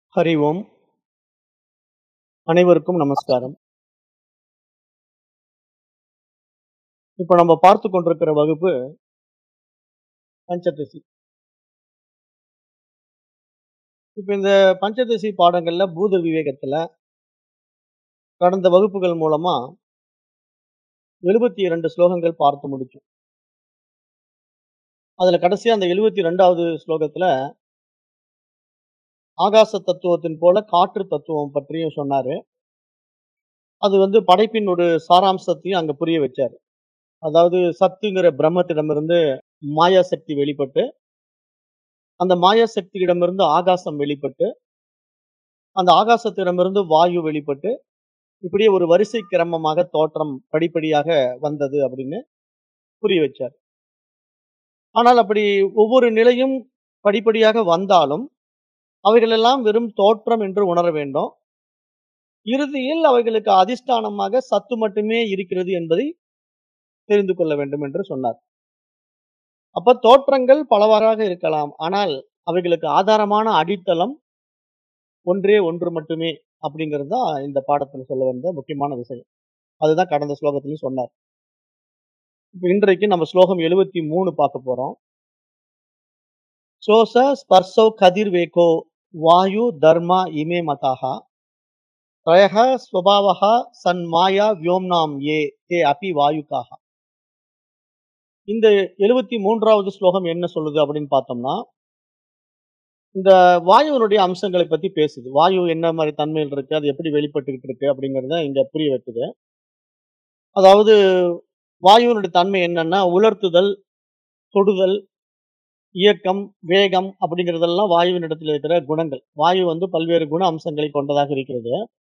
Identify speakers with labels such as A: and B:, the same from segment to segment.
A: ஹரி ஓம் அனைவருக்கும் நமஸ்காரம் இப்போ நம்ம பார்த்து கொண்டிருக்கிற வகுப்பு பஞ்சதசி இப்போ இந்த பஞ்சதசி பாடங்கள்ல பூத விவேகத்துல கடந்த வகுப்புகள் மூலமா எழுபத்தி இரண்டு ஸ்லோகங்கள் பார்த்து முடிச்சோம் அதுல கடைசியா அந்த எழுபத்தி ரெண்டாவது ஸ்லோகத்துல ஆகாச தத்துவத்தின் போல காற்று தத்துவம் பற்றியும் சொன்னாரு அது வந்து படைப்பின் ஒரு சாராம்சத்தையும் அங்க புரிய வச்சாரு அதாவது சத்துங்கிற பிரம்மத்திடமிருந்து மாயா சக்தி வெளிப்பட்டு அந்த மாயா சக்தியிடமிருந்து ஆகாசம் வெளிப்பட்டு அந்த ஆகாசத்திடமிருந்து வாயு வெளிப்பட்டு இப்படியே ஒரு வரிசை கிரமமாக தோற்றம் படிப்படியாக வந்தது அப்படின்னு புரிய வச்சார் ஆனால் அப்படி ஒவ்வொரு நிலையும் படிப்படியாக வந்தாலும் அவைகளெல்லாம் வெறும் தோற்றம் என்று உணர வேண்டும் இறுதியில் அவைகளுக்கு அதிஷ்டானமாக சத்து மட்டுமே இருக்கிறது என்பதை தெரிந்து கொள்ள வேண்டும் என்று சொன்னார் அப்ப தோற்றங்கள் பலவாறாக இருக்கலாம் ஆனால் அவைகளுக்கு ஆதாரமான அடித்தளம் ஒன்றே ஒன்று மட்டுமே அப்படிங்கிறது தான் இந்த பாடத்தில் சொல்ல வந்த முக்கியமான விஷயம் அதுதான் கடந்த ஸ்லோகத்திலையும் சொன்னார் இப்ப இன்றைக்கு நம்ம ஸ்லோகம் எழுபத்தி மூணு பார்க்க போறோம் சோச ஸ்பர்சோ கதிர்வேகோ வாயு தர்மா இமே மதாகா த்ரயக ஸ்வபாவக சன் மாயா வியோம்னாம் ஏ தே அபி வாயுக்காக இந்த எழுபத்தி மூன்றாவது ஸ்லோகம் என்ன சொல்லுது அப்படின்னு பார்த்தோம்னா இந்த வாயுவினுடைய அம்சங்களை பத்தி பேசுது வாயு என்ன மாதிரி தன்மையில் இருக்கு அது எப்படி வெளிப்பட்டுக்கிட்டு இருக்கு அப்படிங்கறத இங்க புரிய வைக்குது அதாவது வாயுவினுடைய தன்மை என்னன்னா உலர்த்துதல் தொடுதல் இயக்கம் வேகம் அப்படிங்கிறதெல்லாம் வாயுவின் இடத்துல இருக்கிற குணங்கள் வாயு வந்து பல்வேறு குண அம்சங்களை கொண்டதாக இருக்கிறது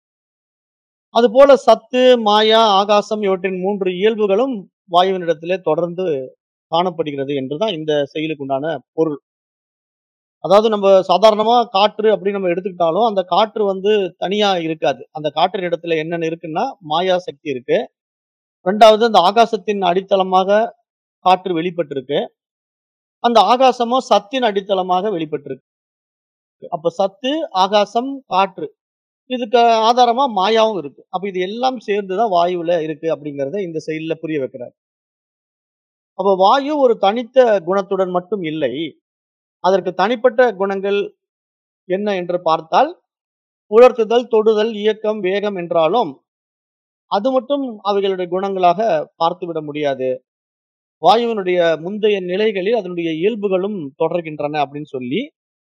A: அதுபோல சத்து மாயா ஆகாசம் இவற்றின் மூன்று இயல்புகளும் வாயுவின் இடத்திலே தொடர்ந்து காணப்படுகிறது என்றுதான் இந்த செயலுக்கு உண்டான பொருள் அதாவது நம்ம சாதாரணமா காற்று அப்படின்னு நம்ம எடுத்துக்கிட்டாலும் அந்த காற்று வந்து தனியா இருக்காது அந்த காற்றின் இடத்துல என்னென்ன இருக்குன்னா மாயா சக்தி இருக்கு ரெண்டாவது அந்த ஆகாசத்தின் அடித்தளமாக காற்று வெளிப்பட்டிருக்கு அந்த ஆகாசமும் சத்தின் அடித்தளமாக வெளிப்பட்டிருக்கு அப்ப சத்து ஆகாசம் காற்று இதுக்கு ஆதாரமா மாயாவும் இருக்கு அப்ப இது எல்லாம் சேர்ந்துதான் வாயுல இருக்கு அப்படிங்கறத இந்த செயல்ல புரிய வைக்கிறார் அப்ப வாயு ஒரு தனித்த குணத்துடன் மட்டும் இல்லை அதற்கு தனிப்பட்ட குணங்கள் என்ன என்று பார்த்தால் உலர்த்துதல் தொடுதல் இயக்கம் வேகம் என்றாலும் அது மட்டும் அவைகளுடைய குணங்களாக பார்த்துவிட முடியாது வாயுவினுடைய முந்தைய நிலைகளில் அதனுடைய இயல்புகளும் தொடர்கின்றன அப்படின்னு சொல்லி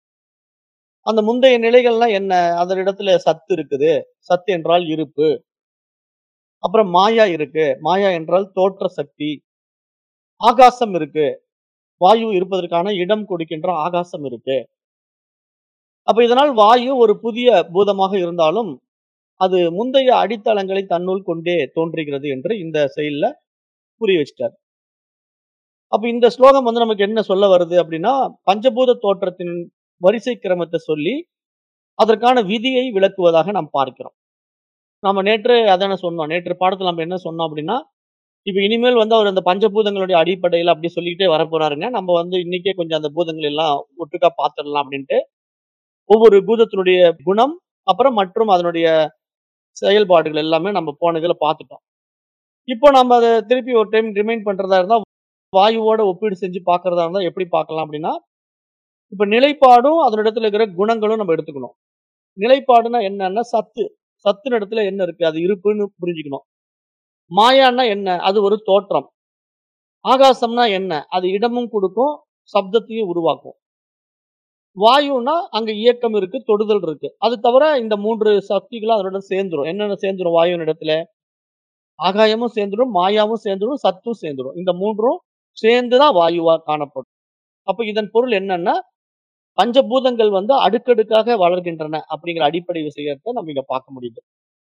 A: அந்த முந்தைய நிலைகள்லாம் என்ன அதனிடத்துல சத்து இருக்குது சத்து என்றால் இருப்பு அப்புறம் மாயா இருக்கு மாயா என்றால் தோற்ற சக்தி ஆகாசம் இருக்கு வாயு இருப்பதற்கான இடம் கொடுக்கின்ற ஆகாசம் இருக்கு அப்ப இதனால் வாயு ஒரு புதிய பூதமாக இருந்தாலும் அது முந்தைய அடித்தளங்களை தன்னுள் கொண்டே தோன்றுகிறது என்று இந்த செயல்ல புரிய வச்சிட்டார் அப்ப இந்த ஸ்லோகம் வந்து நமக்கு என்ன சொல்ல வருது அப்படின்னா பஞ்சபூத தோற்றத்தின் வரிசை கிரமத்தை சொல்லி அதற்கான விதியை விளக்குவதாக நாம் பார்க்கிறோம் நம்ம நேற்று அதான சொன்னோம் நேற்று பாடத்தில் நம்ம என்ன சொன்னோம் அப்படின்னா இப்ப இனிமேல் வந்து அவர் அந்த பஞ்சபூதங்களுடைய அடிப்படையில் அப்படி சொல்லிக்கிட்டே வரப்போறாருங்க நம்ம வந்து இன்னைக்கே கொஞ்சம் அந்த பூதங்கள் எல்லாம் ஒட்டுக்கா பார்த்துடலாம் அப்படின்ட்டு ஒவ்வொரு பூதத்தினுடைய குணம் அப்புறம் மற்றும் அதனுடைய செயல்பாடுகள் எல்லாமே நம்ம போன இதுல பார்த்துட்டோம் இப்போ நம்ம அதை திருப்பி ஒரு டைம் ரிமைண்ட் பண்றதா இருந்தா வாயுவோட ஒப்பீடு செஞ்சு பார்க்கறதா இருந்தா எப்படி பார்க்கலாம் அப்படின்னா இப்ப நிலைப்பாடும் அதனிடத்துல இருக்கிற குணங்களும் நம்ம எடுத்துக்கணும் நிலைப்பாடுனா என்னன்னா சத்து சத்து இடத்துல என்ன இருக்கு அது இருப்புன்னு புரிஞ்சுக்கணும் மாயான்னா என்ன அது ஒரு தோற்றம் ஆகாசம்னா என்ன அது இடமும் கொடுக்கும் சப்தத்தையும் உருவாக்கும் வாயுனா அங்க இயக்கம் இருக்கு தொடுதல் இருக்கு அது தவிர இந்த மூன்று சக்திகளும் அதனோட சேர்ந்துரும் என்னென்ன சேர்ந்துரும் வாயுவின் இடத்துல ஆகாயமும் சேர்ந்துடும் மாயாவும் சேர்ந்துடும் சத்தும் சேர்ந்துடும் இந்த மூன்றும் சேர்ந்துதான் வாயுவா காணப்படும் அப்ப இதன் பொருள் என்னன்னா பஞ்சபூதங்கள் வந்து அடுக்கடுக்காக வளர்கின்றன அப்படிங்கிற அடிப்படை விஷயத்தை நம்ம இங்க பார்க்க முடியுது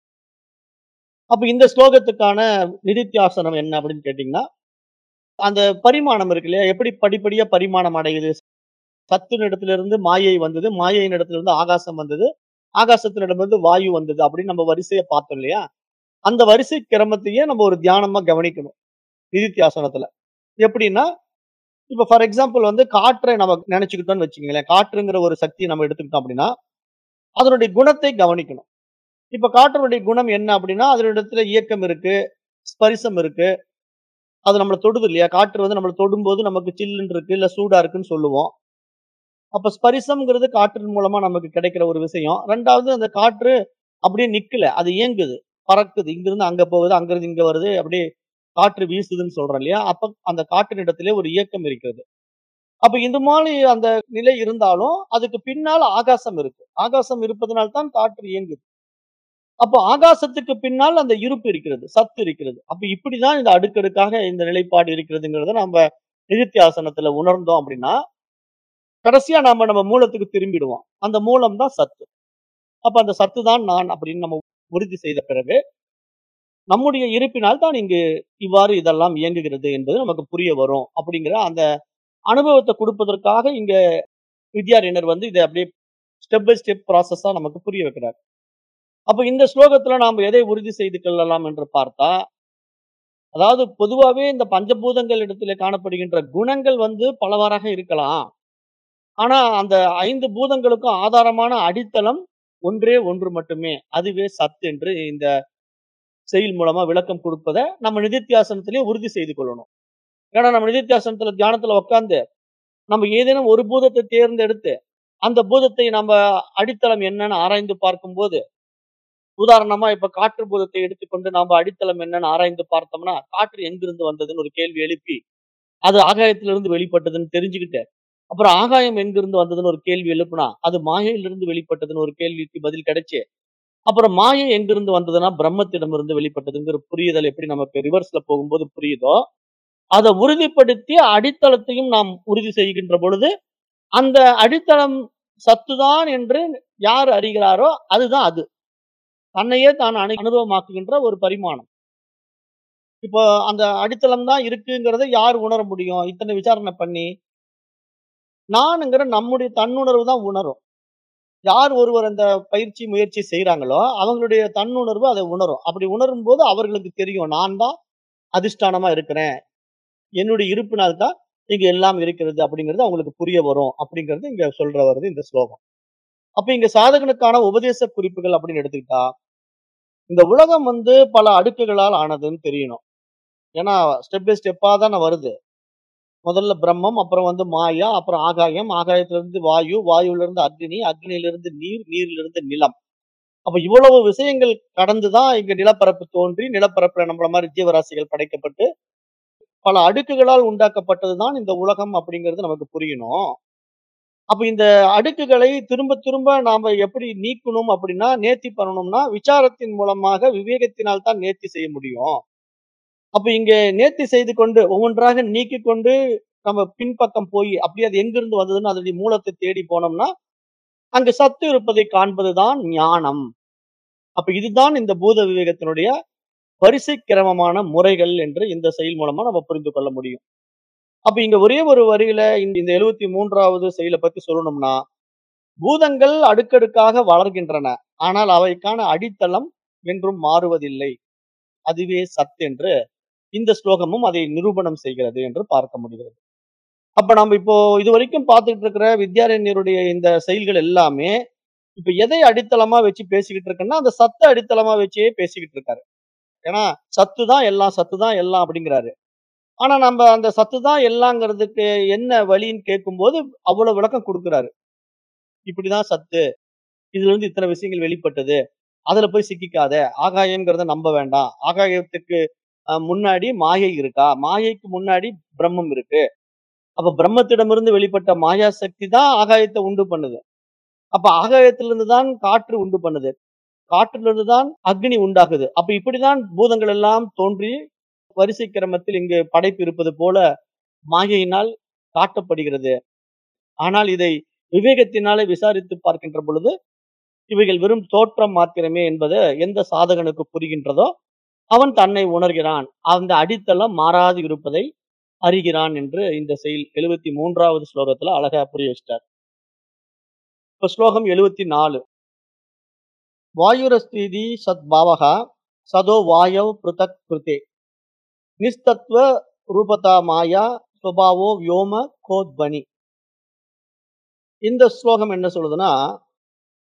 A: அப்ப இந்த ஸ்லோகத்துக்கான நிதித்தியாசனம் என்ன அப்படின்னு கேட்டீங்கன்னா அந்த பரிமாணம் இருக்கு இல்லையா எப்படி படிப்படியா பரிமாணம் அடையுது சத்தின் இடத்துல இருந்து மாயை வந்தது மாயையின் இடத்துல இருந்து ஆகாசம் வந்தது ஆகாசத்தினிடமிருந்து வாயு வந்தது அப்படின்னு நம்ம வரிசையை பார்த்தோம் இல்லையா அந்த வரிசை கிரமத்தையே நம்ம ஒரு தியானமா கவனிக்கணும் நிதித்தியாசனத்துல எப்படின்னா இப்ப ஃபார் எக்ஸாம்பிள் வந்து காற்றை நம்ம நினைச்சுக்கிட்டோம்னு வச்சுக்கோங்களேன் காற்றுங்கிற ஒரு சக்தியை நம்ம எடுத்துக்கிட்டோம் அப்படின்னா அதனுடைய குணத்தை கவனிக்கணும் இப்ப காற்றினுடைய குணம் என்ன அப்படின்னா அதனிடத்துல இயக்கம் இருக்கு ஸ்பரிசம் இருக்கு அது நம்மளை தொடுது இல்லையா காற்று வந்து நம்மளை தொடும்போது நமக்கு சில்லுன்னு இருக்கு இல்ல சூடா இருக்குன்னு சொல்லுவோம் அப்ப ஸ்பரிசம்ங்கிறது காற்றின் மூலமா நமக்கு கிடைக்கிற ஒரு விஷயம் ரெண்டாவது அந்த காற்று அப்படியே நிக்கல அது இயங்குது பறக்குது இங்கிருந்து அங்க போகுது அங்கிருந்து இங்க வருது அப்படியே காற்று வீசுதுன்னு சொல்றோம் இல்லையா அப்ப அந்த காற்றின் இடத்திலே ஒரு இயக்கம் இருக்கிறது அப்ப இந்த மாதிரி அந்த நிலை இருந்தாலும் அதுக்கு பின்னால் ஆகாசம் இருக்கு ஆகாசம் இருப்பதனால் தான் காற்று இயங்குது அப்போ ஆகாசத்துக்கு பின்னால் அந்த இருப்பு இருக்கிறது சத்து இருக்கிறது அப்ப இப்படிதான் இந்த அடுக்கடுக்காக இந்த நிலைப்பாடு இருக்கிறதுங்கிறத நம்ம நிதித்தியாசனத்துல உணர்ந்தோம் அப்படின்னா கடைசியா நாம நம்ம மூலத்துக்கு திரும்பிடுவோம் அந்த மூலம் தான் சத்து அப்ப அந்த சத்து தான் நான் அப்படின்னு நம்ம உறுதி செய்த பிறகு நம்முடைய இருப்பினால் தான் இங்கு இவ்வாறு இதெல்லாம் இயங்குகிறது என்பது நமக்கு புரிய வரும் அப்படிங்கிற அந்த அனுபவத்தை கொடுப்பதற்காக இங்க வித்யாரண்யர் வந்து இதை அப்படியே ஸ்டெப் பை ஸ்டெப் ப்ராசஸா நமக்கு புரிய வைக்கிறார் அப்ப இந்த ஸ்லோகத்துல நாம் எதை உறுதி செய்து கொள்ளலாம் என்று பார்த்தா அதாவது பொதுவாவே இந்த பஞ்சபூதங்கள் இடத்துல காணப்படுகின்ற குணங்கள் வந்து பலவாறாக இருக்கலாம் ஆனா அந்த ஐந்து பூதங்களுக்கும் ஆதாரமான அடித்தளம் ஒன்றே ஒன்று மட்டுமே அதுவே சத் என்று இந்த செயல் மூலமா விளக்கம் கொடுப்பதை நம்ம நிதித்தியாசனத்திலே உறுதி செய்து கொள்ளணும் ஏன்னா நம்ம நிதித்தியாசனத்துல தியானத்துல உட்கார்ந்து நம்ம ஏதேனும் ஒரு பூதத்தை தேர்ந்தெடுத்து அந்த பூதத்தை நம்ம அடித்தளம் என்னன்னு ஆராய்ந்து பார்க்கும்போது உதாரணமா இப்ப காற்று பூதத்தை எடுத்துக்கொண்டு நாம அடித்தளம் என்னன்னு ஆராய்ந்து பார்த்தோம்னா காற்று எங்கிருந்து வந்ததுன்னு ஒரு கேள்வி எழுப்பி அது ஆகாயத்திலிருந்து வெளிப்பட்டதுன்னு தெரிஞ்சுக்கிட்டு அப்புறம் ஆகாயம் எங்கிருந்து வந்ததுன்னு ஒரு கேள்வி எழுப்புனா அது மாயையிலிருந்து வெளிப்பட்டதுன்னு ஒரு கேள்விக்கு பதில் கிடைச்சு அப்புறம் மாயை எங்கிருந்து வந்ததுன்னா பிரம்மத்திடமிருந்து வெளிப்பட்டதுங்கிற புரியுதல் எப்படி நமக்கு ரிவர்ஸ்ல போகும்போது புரியுதோ அதை உறுதிப்படுத்தி அடித்தளத்தையும் நாம் உறுதி செய்கின்ற பொழுது அந்த அடித்தளம் சத்துதான் என்று யார் அறிகிறாரோ அதுதான் அது தன்னையே தான் அனு அனுபவமாக்குகின்ற ஒரு பரிமாணம் இப்போ அந்த அடித்தளம் தான் இருக்குங்கிறத யார் உணர முடியும் இத்தனை விசாரணை பண்ணி நானுங்கிற நம்முடைய தன்னுணர்வு தான் உணரும் யார் ஒருவர் அந்த பயிற்சி முயற்சி செய்யறாங்களோ அவங்களுடைய தன்னுணர்வு அதை உணரும் அப்படி உணரும் போது அவர்களுக்கு தெரியும் நான் தான் அதிஷ்டானமா இருக்கிறேன் என்னுடைய இருப்பினால் தான் இங்க எல்லாம் இருக்கிறது அப்படிங்கிறது அவங்களுக்கு புரிய வரும் அப்படிங்கிறது இங்க சொல்ற வருது இந்த ஸ்லோகம் அப்ப இங்க சாதகனுக்கான உபதேச குறிப்புகள் அப்படின்னு எடுத்துக்கிட்டா இந்த உலகம் வந்து பல அடுக்குகளால் ஆனதுன்னு தெரியணும் ஏன்னா ஸ்டெப் பை ஸ்டெப்பா தானே வருது முதல்ல பிரம்மம் அப்புறம் வந்து மாயா அப்புறம் ஆகாயம் ஆகாயத்துல இருந்து வாயு வாயுல இருந்து அக்னி அக்னியில இருந்து நீர் நீர்ல இருந்து நிலம் அப்ப இவ்வளவு விஷயங்கள் கடந்துதான் இங்க நிலப்பரப்பு தோன்றி நிலப்பரப்புல நம்மள மாதிரி ஜீவராசிகள் படைக்கப்பட்டு பல அடுக்குகளால் உண்டாக்கப்பட்டதுதான் இந்த உலகம் அப்படிங்கிறது நமக்கு புரியணும் அப்ப இந்த அடுக்குகளை திரும்ப திரும்ப நாம எப்படி நீக்கணும் அப்படின்னா நேர்த்தி பண்ணணும்னா விசாரத்தின் மூலமாக விவேகத்தினால் தான் நேர்த்தி செய்ய முடியும் அப்ப இங்க நேர்த்தி செய்து கொண்டு ஒவ்வொன்றாக நீக்கி கொண்டு நம்ம பின்பக்கம் போய் அப்படி அது எங்கிருந்து வந்ததுன்னு அதனுடைய மூலத்தை தேடி போனோம்னா அங்கு சத்து இருப்பதை காண்பதுதான் ஞானம் அப்ப இதுதான் இந்த பூத விவேகத்தினுடைய வரிசை கிரமமான முறைகள் என்று இந்த செயல் மூலமா நம்ம புரிந்து கொள்ள முடியும் அப்ப இங்க ஒரே ஒரு வரியில இந்த இந்த எழுபத்தி மூன்றாவது செயலை பத்தி சொல்லணும்னா பூதங்கள் அடுக்கடுக்காக வளர்கின்றன ஆனால் அவைக்கான அடித்தளம் என்றும் மாறுவதில்லை அதுவே சத் என்று இந்த ஸ்லோகமும் அதை நிரூபணம் செய்கிறது என்று பார்க்க முடிகிறது அப்ப நம்ம இப்போ இது வரைக்கும் பார்த்துட்டு இருக்கிற வித்யாரண்யருடைய இந்த செயல்கள் எல்லாமே இப்ப எதை அடித்தளமா வச்சு பேசிக்கிட்டு இருக்குன்னா அந்த சத்த அடித்தளமா வச்சே பேசிக்கிட்டு இருக்காரு ஏன்னா சத்து தான் எல்லாம் சத்து தான் எல்லாம் அப்படிங்கிறாரு ஆனா நம்ம அந்த சத்து தான் எல்லாங்கிறதுக்கு என்ன வழின்னு கேட்கும்போது அவ்வளவு விளக்கம் கொடுக்குறாரு இப்படிதான் சத்து இதுல இருந்து இத்தனை விஷயங்கள் வெளிப்பட்டது அதுல போய் சிக்கிக்காத ஆகாயம்ங்கிறத நம்ப வேண்டாம் ஆகாயத்துக்கு அஹ், முன்னாடி மாயை இருக்கா மாயைக்கு முன்னாடி பிரம்மம் இருக்கு அப்ப பிரம்மத்திடமிருந்து வெளிப்பட்ட மாயா சக்தி தான் ஆகாயத்தை உண்டு பண்ணுது அப்ப ஆகாயத்திலிருந்து தான் காற்று உண்டு பண்ணுது காற்றிலிருந்து தான் அக்னி உண்டாகுது அப்ப இப்படிதான் பூதங்கள் எல்லாம் தோன்றி வரிசை கிரமத்தில் இங்கு படைப்பு இருப்பது போல மாயையினால் காட்டப்படுகிறது ஆனால் இதை விவேகத்தினாலே விசாரித்து பார்க்கின்ற பொழுது இவைகள் வெறும் தோற்றம் மாத்திரமே என்பது எந்த சாதகனுக்கு புரிகின்றதோ அவன் தன்னை உணர்கிறான் அந்த அடித்தளம் மாறாது இருப்பதை அறிகிறான் என்று இந்த செயல் எழுபத்தி மூன்றாவது ஸ்லோகத்துல அழகா புரிய வச்சிட்டார் இப்ப ஸ்லோகம் எழுபத்தி நாலு வாயுரஸ்திதி சத்பாவகா சதோ வாயவ் பிருதக் கிருதே நிஸ்தத்வ ரூபதா மாயா சுபாவோ வியோம கோத்வனி இந்த ஸ்லோகம் என்ன சொல்லுதுன்னா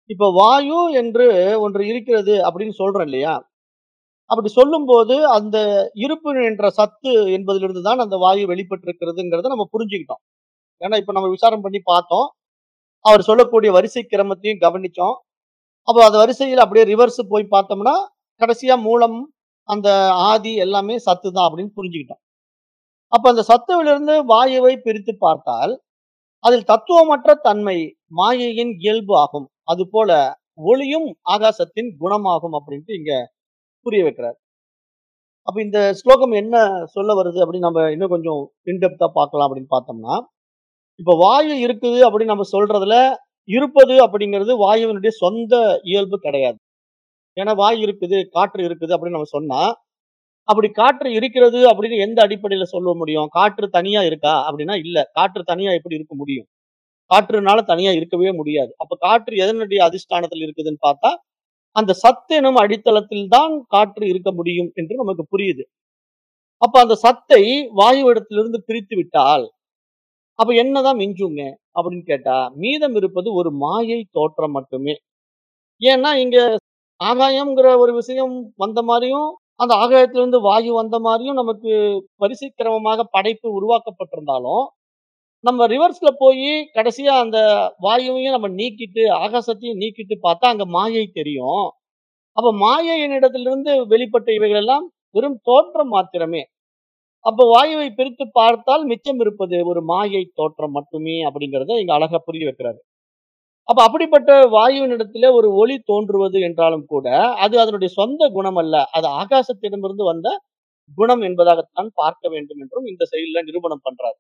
A: இப்ப வாயு என்று ஒன்று இருக்கிறது அப்படின்னு சொல்றோம் இல்லையா? அப்படி சொல்லும்போது அந்த இருப்பு என்ற சத்து என்பதிலிருந்து தான் அந்த வாயு வெளிப்பட்டிருக்கிறதுங்கிறத நம்ம புரிஞ்சுக்கிட்டோம். ஏன்னா இப்ப நம்ம விசாரம் பண்ணி பார்த்தோம். அவர் சொல்லக்கூடிய வரிசை கிரமத்தையும் கவனிச்சோம். அப்ப அந்த வரிசையில அப்படியே ரிவர்ஸ் போய் பார்த்தோம்னா, கடைசியா மூலம், அந்த ஆதி எல்லாமே சத்து தான் அப்படின்னு புரிஞ்சுக்கிட்டோம். அப்ப அந்த சத்துவிலிருந்து வாயுவை பிரித்து பார்த்தால், அதில் தத்துவமற்ற தன்மை மாயையின் இயல்பு ஆகும். அதுபோல ஒளியும் ஆகாசத்தின் குணமாகும் அப்படின்ட்டு இங்க புரிய வைக்கிறார். அப்ப இந்த ஸ்லோகம் என்ன சொல்ல வருது அப்படின்னு நம்ம இன்னும் கொஞ்சம் இன் டெப்த்தா பார்க்கலாம் அப்படின்னு பார்த்தோம்னா, இப்ப வாயு இருக்குது அப்படின்னு நம்ம சொல்றதுல, இருப்பது அப்படிங்கிறது வாயுவினுடைய சொந்த இயல்பு கிடையாது. ஏன்னா வாயு இருக்குது, காற்று இருக்குது அப்படின்னு நம்ம சொன்னா, அப்படி காற்று இருக்கிறது அப்படின்னு எந்த அடிப்படையில சொல்ல முடியும்? காற்று தனியா இருக்கா? அப்படின்னா இல்ல. காற்று தனியா எப்படி இருக்க முடியும்? காற்றுனால தனியா இருக்கவே முடியாது. அப்ப காற்று எதனுடைய அதிஷ்டானத்தில் இருக்குதுன்னு பார்த்தா, அந்த சத்து எனும் அடித்தளத்தில் தான் காற்று இருக்க முடியும் என்று நமக்கு புரியுது. அப்ப அந்த சத்தை வாயுவிடத்திலிருந்து பிரித்து விட்டால், அப்ப என்னதான் மிஞ்சுங்க? அப்படின்னு கேட்டா, மீதம் இருப்பது ஒரு மாயை தோற்றம் மட்டுமே. ஏன்னா இங்க ஆகாயம்ங்கிற ஒரு விஷயம் வந்த மாரியும், அந்த ஆகாயத்திலிருந்து வாயு வந்த மாரியும் நமக்கு வரிசை கிரமமாக படைப்பு உருவாக்கப்பட்டிருந்தாலும், நம்ம ரிவர்ஸ்ல போயி கடைசியா அந்த வாயுவையும் நம்ம நீக்கிட்டு, ஆகாசத்தையும் நீக்கிட்டு பார்த்தா அங்க மாயை தெரியும். அப்ப மாயையினிடத்திலிருந்து வெளிப்பட்ட இவைகள் எல்லாம் வெறும் தோற்றம் மாத்திரமே. அப்ப வாயுவை பிரித்து பார்த்தால் மிச்சம் இருப்பது ஒரு மாயை தோற்றம் மட்டுமே அப்படிங்கிறத இங்க அழகா புரிய வைக்கிறாரு. அப்ப அப்படிப்பட்ட வாயுவினிடத்திலே ஒரு ஒளி தோன்றுவது என்றாலும் கூட, அது அதனுடைய சொந்த குணம் அல்ல. அது ஆகாசத்திடமிருந்து வந்த குணம் என்பதாகத்தான் பார்க்க வேண்டும் என்றும் இந்த செயல்ல நிரூபணம் பண்றாரு.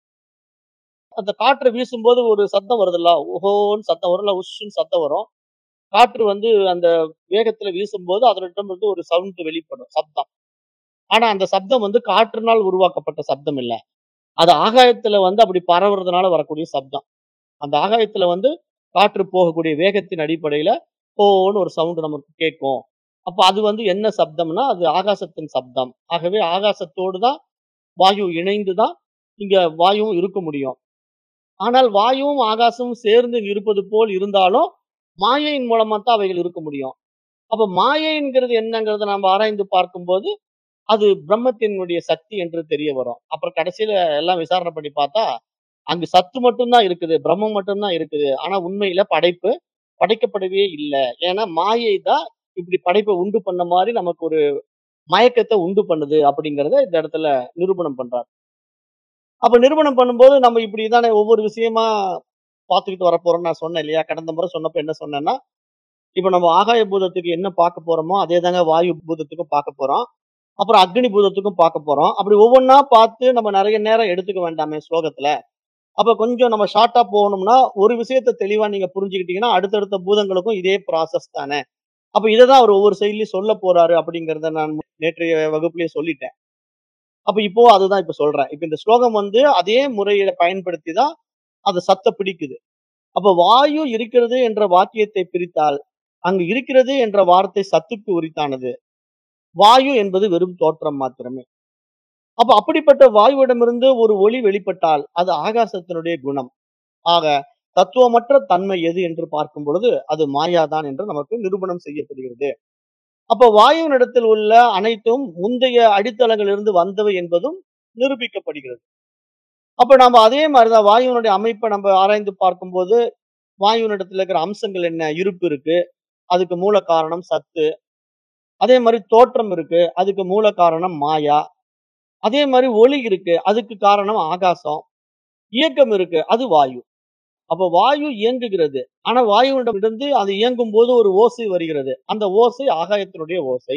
A: அந்த காற்று வீசும்போது ஒரு சத்தம் வருதுல்ல, ஓஹோன்னு சத்தம் வரும், இல்ல உஷ்ன்னு சத்தம் வரும். காற்று வந்து அந்த வேகத்துல வீசும்போது அதனிடமிருந்து ஒரு சவுண்ட் வெளிப்படும், சப்தம். ஆனா அந்த சப்தம் வந்து காற்றினால் உருவாக்கப்பட்ட சப்தம் இல்ல. அது ஆகாயத்துல வந்து அப்படி பரவுறதுனால வரக்கூடிய சப்தம். அந்த ஆகாயத்துல வந்து காற்று போகக்கூடிய வேகத்தின் அடிப்படையில, ஓன்னு ஒரு சவுண்ட் நமக்கு கேட்கும். அப்ப அது வந்து என்ன சப்தம்னா, அது ஆகாசத்தின் சப்தம். ஆகவே ஆகாசத்தோடு தான் வாயு இணைந்து தான் இங்க வாயுவும் இருக்க முடியும். ஆனால் வாயுவும், ஆகாசமும் சேர்ந்து இருப்பது போல் இருந்தாலும், மாயையின் மூலமா தான் அவைகள் இருக்க முடியும். அப்ப மாயைங்கிறது என்னங்கிறத நாம ஆராய்ந்து பார்க்கும்போது, அது பிரம்மத்தினுடைய சக்தி என்று தெரிய வரும். அப்புறம் கடைசியில எல்லாம் விசாரணை பண்ணி பார்த்தா, அங்கு சத்து மட்டும் தான் இருக்குது. பிரம்மம் மட்டும் தான் இருக்குது. ஆனா உண்மையில படைப்பு படைக்கப்படவே இல்ல. ஏன்னா மாயை தான் இப்படி படைப்பை உண்டு பண்ண மாரி நமக்கு ஒரு மயக்கத்த உண்டு பண்ணுது அப்படிங்கிறத இந்த இடத்துல நிரூபணம் பண்றார். அப்ப நிரூபணம் பண்ணும்போது நம்ம இப்படி தானே ஒவ்வொரு விஷயமா பார்த்துக்கிட்டு வரப்போறோம்ன்னு நான் சொன்னேன் இல்லையா? கடந்த முறை சொன்னப்ப என்ன சொன்னேன்னா, இப்ப நம்ம ஆகாய பூதத்துக்கு என்ன பார்க்க போறோமோ, அதே தாங்க வாயு பூதத்துக்கும் பார்க்க போறோம். அப்புறம் அக்னி பூதத்துக்கும் பார்க்க போறோம். அப்படி ஒவ்வொன்னா பார்த்து நம்ம நெறைய நேரம் எடுத்துக்க வேண்டாமே ஸ்லோகத்துல. அப்ப கொஞ்சம் நம்ம ஷார்ட்டா போகணும்னா, ஒரு விஷயத்த தெளிவா நீங்க புரிஞ்சுக்கிட்டீங்கன்னா, அடுத்தடுத்த பூதங்களுக்கும் இதே ப்ராசஸ் தானே. அப்ப இத தான் அவர் ஒவ்வொரு செயல்லயும் சொல்லப் போறாரு அப்படிங்கிறத நான் நேற்றைய வகுப்பிலேயே சொல்லிட்டேன். அப்ப இப்போ அதுதான் இப்ப சொல்றேன். இப்ப இந்த ஸ்லோகம் வந்து அதே முறையில பயன்படுத்தி தான் அந்த சத்த பிடிக்குது. அப்ப வாயு இருக்கிறது என்ற வாக்கியத்தை பிரித்தால், அங்கு இருக்கிறது என்ற வார்த்தை சத்துக்கு உரித்தானது. வாயு என்பது வெறும் தோற்றம் மாத்திரமே. அப்ப அப்படிப்பட்ட வாயுவிடமிருந்து ஒரு ஒளி வெளிப்பட்டால், அது ஆகாசத்தினுடைய குணம். ஆக தத்துவமற்ற தன்மை எது என்று பார்க்கும் பொழுது, அது மாயா தான் என்று நமக்கு நிரூபணம் செய்யப்படுகிறது. அப்ப வாயுவினிடத்தில் உள்ள அனைத்தும் முந்தைய அடித்தளங்களிலிருந்து வந்தவை என்பதும் நிரூபிக்கப்படுகிறது. அப்ப நாம அதே மாரிதான் வாயுவினுடைய அமைப்ப நம்ம ஆராய்ந்து பார்க்கும்போது, வாயுவினிடத்துல இருக்கிற அம்சங்கள் என்ன? இருப்பு இருக்கு. அதுக்கு மூல காரணம் சத்து. அதே மாரி தோற்றம் இருக்கு. அதுக்கு மூல காரணம் மாயா. அதே மாரி ஒளி இருக்கு. அதுக்கு காரணம் ஆகாசம். இயக்கம் இருக்கு. அது வாயு. அப்ப வாயு இயங்குகிறது. ஆனா வாயுவிடமிருந்து அது இயங்கும்போது ஒரு ஓசை வருகிறது. அந்த ஓசை ஆகாயத்தினுடைய ஓசை.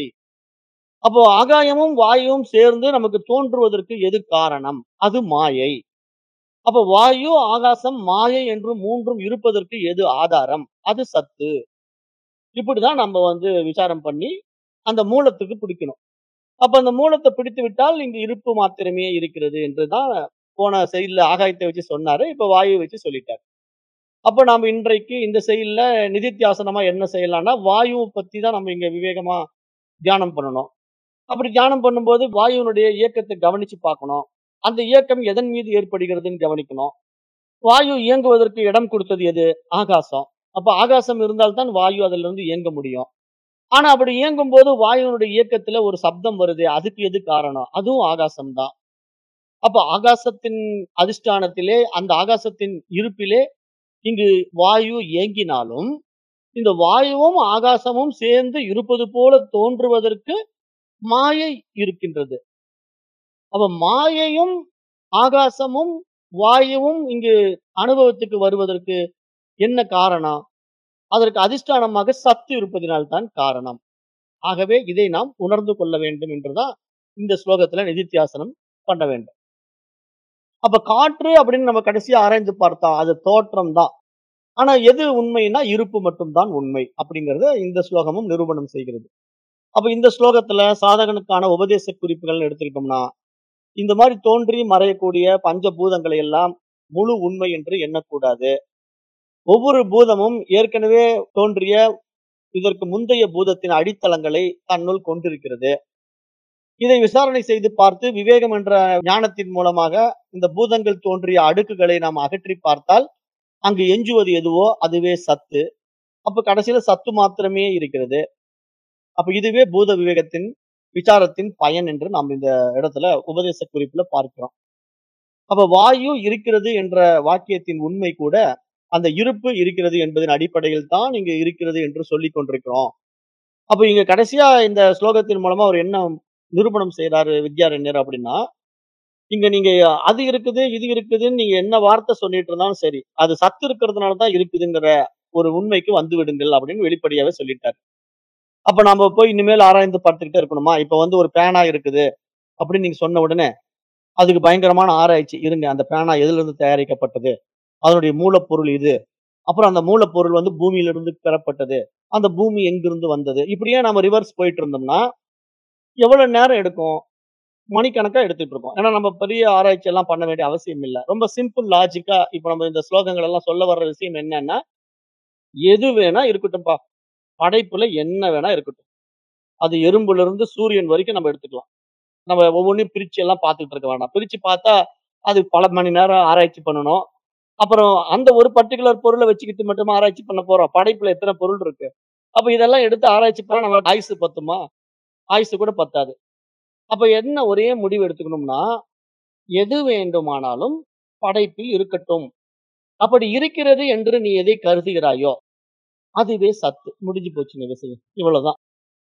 A: அப்போ ஆகாயமும், வாயுவும் சேர்ந்து நமக்கு தோன்றுவதற்கு எது காரணம்? அது மாயை. அப்ப வாயு, ஆகாசம், மாயை என்று 3ம் இருப்பதற்கு எது ஆதாரம்? அது சத்து. இப்படிதான் நம்ம வந்து விசாரம் பண்ணி, அந்த மூலத்துக்கு பிடிக்கணும். அப்ப அந்த மூலத்த பிடித்து விட்டால், இங்கு இருப்பு மாத்திரமே இருக்கிறது என்று தான் போன செயல்ல ஆகாயத்தை வச்சு சொன்னாரு. இப்ப வாயுவை வச்சு சொல்லிட்டாரு. அப்ப நாம இன்றைக்கு இந்த செயல்ல நிதித்தியாசனமா என்ன செய்யலாம்னா, வாயுவ பத்தி தான் நம்ம இங்க விவேகமா தியானம் பண்ணணும். அப்படி தியானம் பண்ணும்போது வாயுவினுடைய இயக்கத்த கவனிச்சு பார்க்கணும். அந்த இயக்கம் எதன் மீது ஏற்படுகிறதுன்னு கவனிக்கணும். வாயு இயங்குவதற்கு இடம் கொடுத்தது எது? ஆகாசம். அப்ப ஆகாசம் இருந்தால்தான் வாயு அதுல இருந்து இயங்க முடியும் ஆனா அப்படி இயங்கும் போது வாயுனுடைய இயக்கத்துல ஒரு சப்தம் வருது அதுக்கு எது காரணம் அதுவும் ஆகாசம் தான் அப்ப ஆகாசத்தின் அதிஷ்டானத்திலே அந்த ஆகாசத்தின் இருப்பிலே இங்கு வாயு இயங்கினாலும் இந்த வாயுவும் ஆகாசமும் சேர்ந்து இருப்பது போல தோன்றுவதற்கு மாயை இருக்கின்றது அப்ப மாயையும் ஆகாசமும் வாயுவும் இங்கு அனுபவத்துக்கு வருவதற்கு என்ன காரணம் அதற்கு அதிஷ்டானமாக சத்து இருப்பதினால்தான் காரணம் ஆகவே இதை நாம் உணர்ந்து கொள்ள வேண்டும் என்றுதான் இந்த ஸ்லோகத்துல நிதித்தியாசனம் பண்ண வேண்டும் அப்ப காற்று அப்படின்னு நம்ம கடைசியா ஆராய்ந்து பார்த்தா அது தோற்றம் தான் ஆனா எது உண்மைன்னா இருப்பு மட்டும்தான் உண்மை அப்படிங்கறத இந்த ஸ்லோகமும் நிரூபணம் செய்கிறது அப்ப இந்த ஸ்லோகத்துல சாதகனுக்கான உபதேச குறிப்புகள் எடுத்துக்கிட்டோம்னா இந்த மாதிரி தோன்றி மறையக்கூடிய பஞ்சபூதங்களை எல்லாம் முழு உண்மை என்று எண்ணக்கூடாது ஒவ்வொரு பூதமும் ஏற்கனவே தோன்றிய இதற்கு முந்தைய பூதத்தின் அடித்தளங்களை தன்னுள் கொண்டிருக்கிறது இதை விசாரணை செய்து பார்த்து விவேகம் என்ற ஞானத்தின் மூலமாக இந்த பூதங்கள் தோன்றிய அடுக்குகளை நாம் அகற்றி பார்த்தால் அங்கு எஞ்சுவது எதுவோ அதுவே சத்து அப்ப கடைசியில சத்து மாத்திரமே இருக்கிறது அப்ப இதுவே பூத விவேகத்தின் விசாரத்தின் பயன் என்று நாம் இந்த இடத்துல உபதேச குறிப்புல பார்க்கிறோம் அப்ப வாயு இருக்கிறது என்ற வாக்கியத்தின் உண்மை கூட அந்த இருப்பு இருக்கிறது என்பதன் அடிப்படையில் தான் இங்க இருக்கிறது என்று சொல்லிக் கொண்டிருக்கிறோம் அப்ப இங்க கடைசியா இந்த ஸ்லோகத்தின் மூலமா அவர் என்ன நிரூபணம் செய்யறாரு வித்யாரண்யர் அப்படின்னா இங்க நீங்க அது இருக்குது இது இருக்குதுன்னு நீங்க என்ன வார்த்தை சொல்லிட்டு இருந்தாலும் சரி அது சத்து இருக்கிறதுனால தான் இருக்குதுங்கிற ஒரு உண்மைக்கு வந்து விடுங்கள் அப்படின்னு வெளிப்படையாவே சொல்லிட்டாரு அப்ப நம்ம போய் இனிமேல் ஆராய்ந்து பார்த்துக்கிட்டே இருக்கணுமா இப்ப வந்து ஒரு பேனா இருக்குது அப்படின்னு நீங்க சொன்ன உடனே அதுக்கு பயங்கரமான ஆராய்ச்சி இருங்க அந்த பேனா எதுல இருந்து தயாரிக்கப்பட்டது அதனுடைய மூலப்பொருள் இது அப்புறம் அந்த மூலப்பொருள் வந்து பூமியிலிருந்து பெறப்பட்டது அந்த பூமி எங்கிருந்து வந்தது இப்படியே நம்ம ரிவர்ஸ் போயிட்டு இருந்தோம்னா எவ்வளவு நேரம் எடுக்கும் மணிக்கணக்கா எடுத்துட்டு இருக்கோம் ஏன்னா நம்ம பெரிய ஆராய்ச்சி எல்லாம் பண்ண வேண்டிய அவசியம் இல்லை ரொம்ப சிம்பிள் லாஜிக்கா இப்ப நம்ம இந்த ஸ்லோகங்கள் எல்லாம் சொல்ல வர்ற விஷயம் என்னன்னா எது வேணா இருக்கட்டும்பா படைப்புல என்ன வேணா இருக்கட்டும் அது எறும்புல இருந்து சூரியன் வரைக்கும் நம்ம எடுத்துக்கலாம் நம்ம ஒவ்வொன்றையும் பிரிச்சு எல்லாம் பார்த்துட்டு இருக்க வேண்டாம் பிரிச்சு பார்த்தா அது பல மணி நேரம் ஆராய்ச்சி பண்ணணும் அப்புறம் அந்த ஒரு பர்டிகுலர் பொருளை வச்சுக்கிட்டு மட்டும் ஆராய்ச்சி பண்ண போறோம் படைப்புல எத்தனை பொருள் இருக்கு அப்ப இதெல்லாம் எடுத்து ஆராய்ச்சி பண்ணா நம்ம ஆயுசு பத்துமா ஆயுசு கூட பத்தாது அப்ப என்ன ஒரே முடிவு எடுத்துக்கணும்னா எது வேண்டுமானாலும் படைப்பில் இருக்கட்டும் அப்படி இருக்கிறது என்று நீ எதை கருதுகிறாயோ அதுவே சத்து முடிஞ்சு போச்சுங்க விஷயம் இவ்வளவுதான்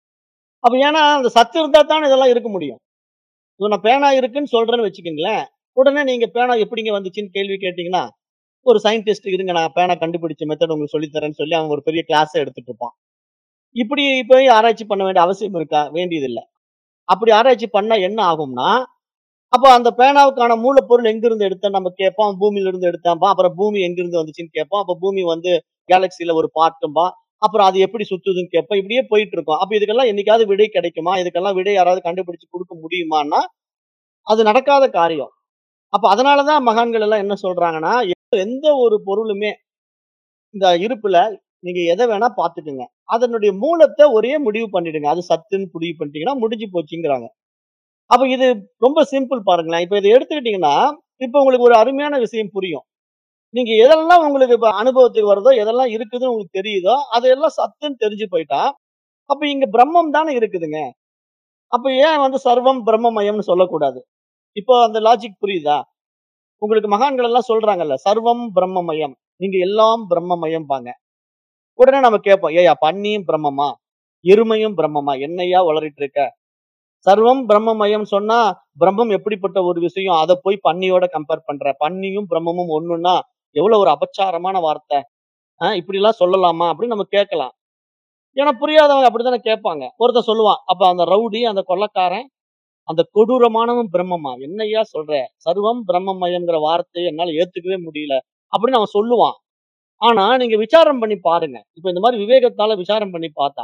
A: அப்ப ஏன்னா அந்த சத்து இருந்தா தான் இதெல்லாம் இருக்க முடியும் இப்ப நான் பேனா இருக்குன்னு சொல்றேன்னு வச்சுக்கோங்களேன் உடனே நீங்க பேனா எப்படிங்க வந்துச்சுன்னு கேள்வி கேட்டீங்கன்னா ஒரு சயின்டிஸ்ட் இருங்க நான் பேனா கண்டுபிடிச்ச மெத்தட் உங்களுக்கு சொல்லித்தரேன்னு சொல்லி அவன் ஒரு பெரிய கிளாஸ் எடுத்துட்டு இருப்பான் இப்படி போய் ஆராய்ச்சி பண்ண வேண்டிய அவசியம் இருக்கா வேண்டியதில்லை அப்படி ஆராய்ச்சி பண்ணா என்ன ஆகும்னா அப்போ அந்த பேனாவுக்கான மூலப்பொருள் எங்கிருந்து எடுத்தேன் நம்ம கேட்போம் பூமியில இருந்து எடுத்தேன்பா அப்புறம் பூமி எங்கிருந்து வந்துச்சுன்னு கேட்போம் அப்ப பூமி வந்து கேலக்சில ஒரு பார்ட்டும்பா அப்புறம் அது எப்படி சுத்துதுன்னு கேட்போம் இப்படியே போயிட்டு இருக்கோம் அப்ப இதுக்கெல்லாம் என்னைக்காவது விடை கிடைக்குமா இதுக்கெல்லாம் விடை யாராவது கண்டுபிடிச்சு கொடுக்க முடியுமான்னா அது நடக்காத காரியம் அப்ப அதனாலதான் மகான்கள் எல்லாம் என்ன சொல்றாங்கன்னா எந்த ஒரு பொருளுமே இந்த இருப்புல நீங்க எதை வேணா பாத்துக்குங்க அதனுடைய மூலத்தை ஒரே முடிவு பண்ணிடுங்க அது சத்துன்னு முடிவு பண்ணிட்டீங்கன்னா முடிஞ்சு போச்சுங்கிறாங்க அப்ப இது ரொம்ப சிம்பிள் பாருங்களேன் இப்ப இதை எடுத்துக்கிட்டீங்கன்னா இப்ப உங்களுக்கு ஒரு அருமையான விஷயம் புரியும் நீங்க எதெல்லாம் உங்களுக்கு இப்ப அனுபவத்துக்கு வருதோ எதெல்லாம் இருக்குதுன்னு உங்களுக்கு தெரியுதோ அதெல்லாம் சத்துன்னு தெரிஞ்சு போயிட்டா அப்ப இங்க பிரம்மம் தானே இருக்குதுங்க அப்ப ஏன் வந்து சர்வம் பிரம்மமயம்னு சொல்லக்கூடாது இப்போ அந்த லாஜிக் புரியுதா உங்களுக்கு மகான்கள் எல்லாம் சொல்றாங்கல்ல சர்வம் பிரம்மமயம் நீங்க எல்லாம் பிரம்மமயம் பாங்க உடனே நம்ம கேட்போம் ஏயா பன்னியும் பிரம்மமா எருமையும் பிரம்மமா என்னையா வளரிட்டு இருக்க சர்வம் பிரம்மமயம் சொன்னா பிரம்மம் எப்படிப்பட்ட ஒரு விஷயம் அதை போய் பன்னியோட கம்பேர் பண்ற பன்னியும் பிரம்மமும் ஒண்ணுன்னா எவ்வளவு ஒரு அபச்சாரமான வார்த்தை ஆஹ் இப்படி எல்லாம் சொல்லலாமா அப்படின்னு நம்ம கேட்கலாம் ஏன்னா புரியாதவங்க அப்படித்தானே கேட்பாங்க ஒருத்தன் சொல்லுவான் அப்ப அந்த ரவுடி அந்த கொள்ளக்காரன் அந்த கொடூரமானவன் பிரம்மமா என்னையா சொல்ற சர்வம் பிரம்மமயம்ங்கிற வார்த்தையை என்னால ஏத்துக்கவே முடியல அப்படின்னு அவன் சொல்லுவான் ஆனா நீங்க விசாரம் பண்ணி பாருங்க இப்ப இந்த மாதிரி விவேகத்தால விசாரம் பண்ணி பார்த்தா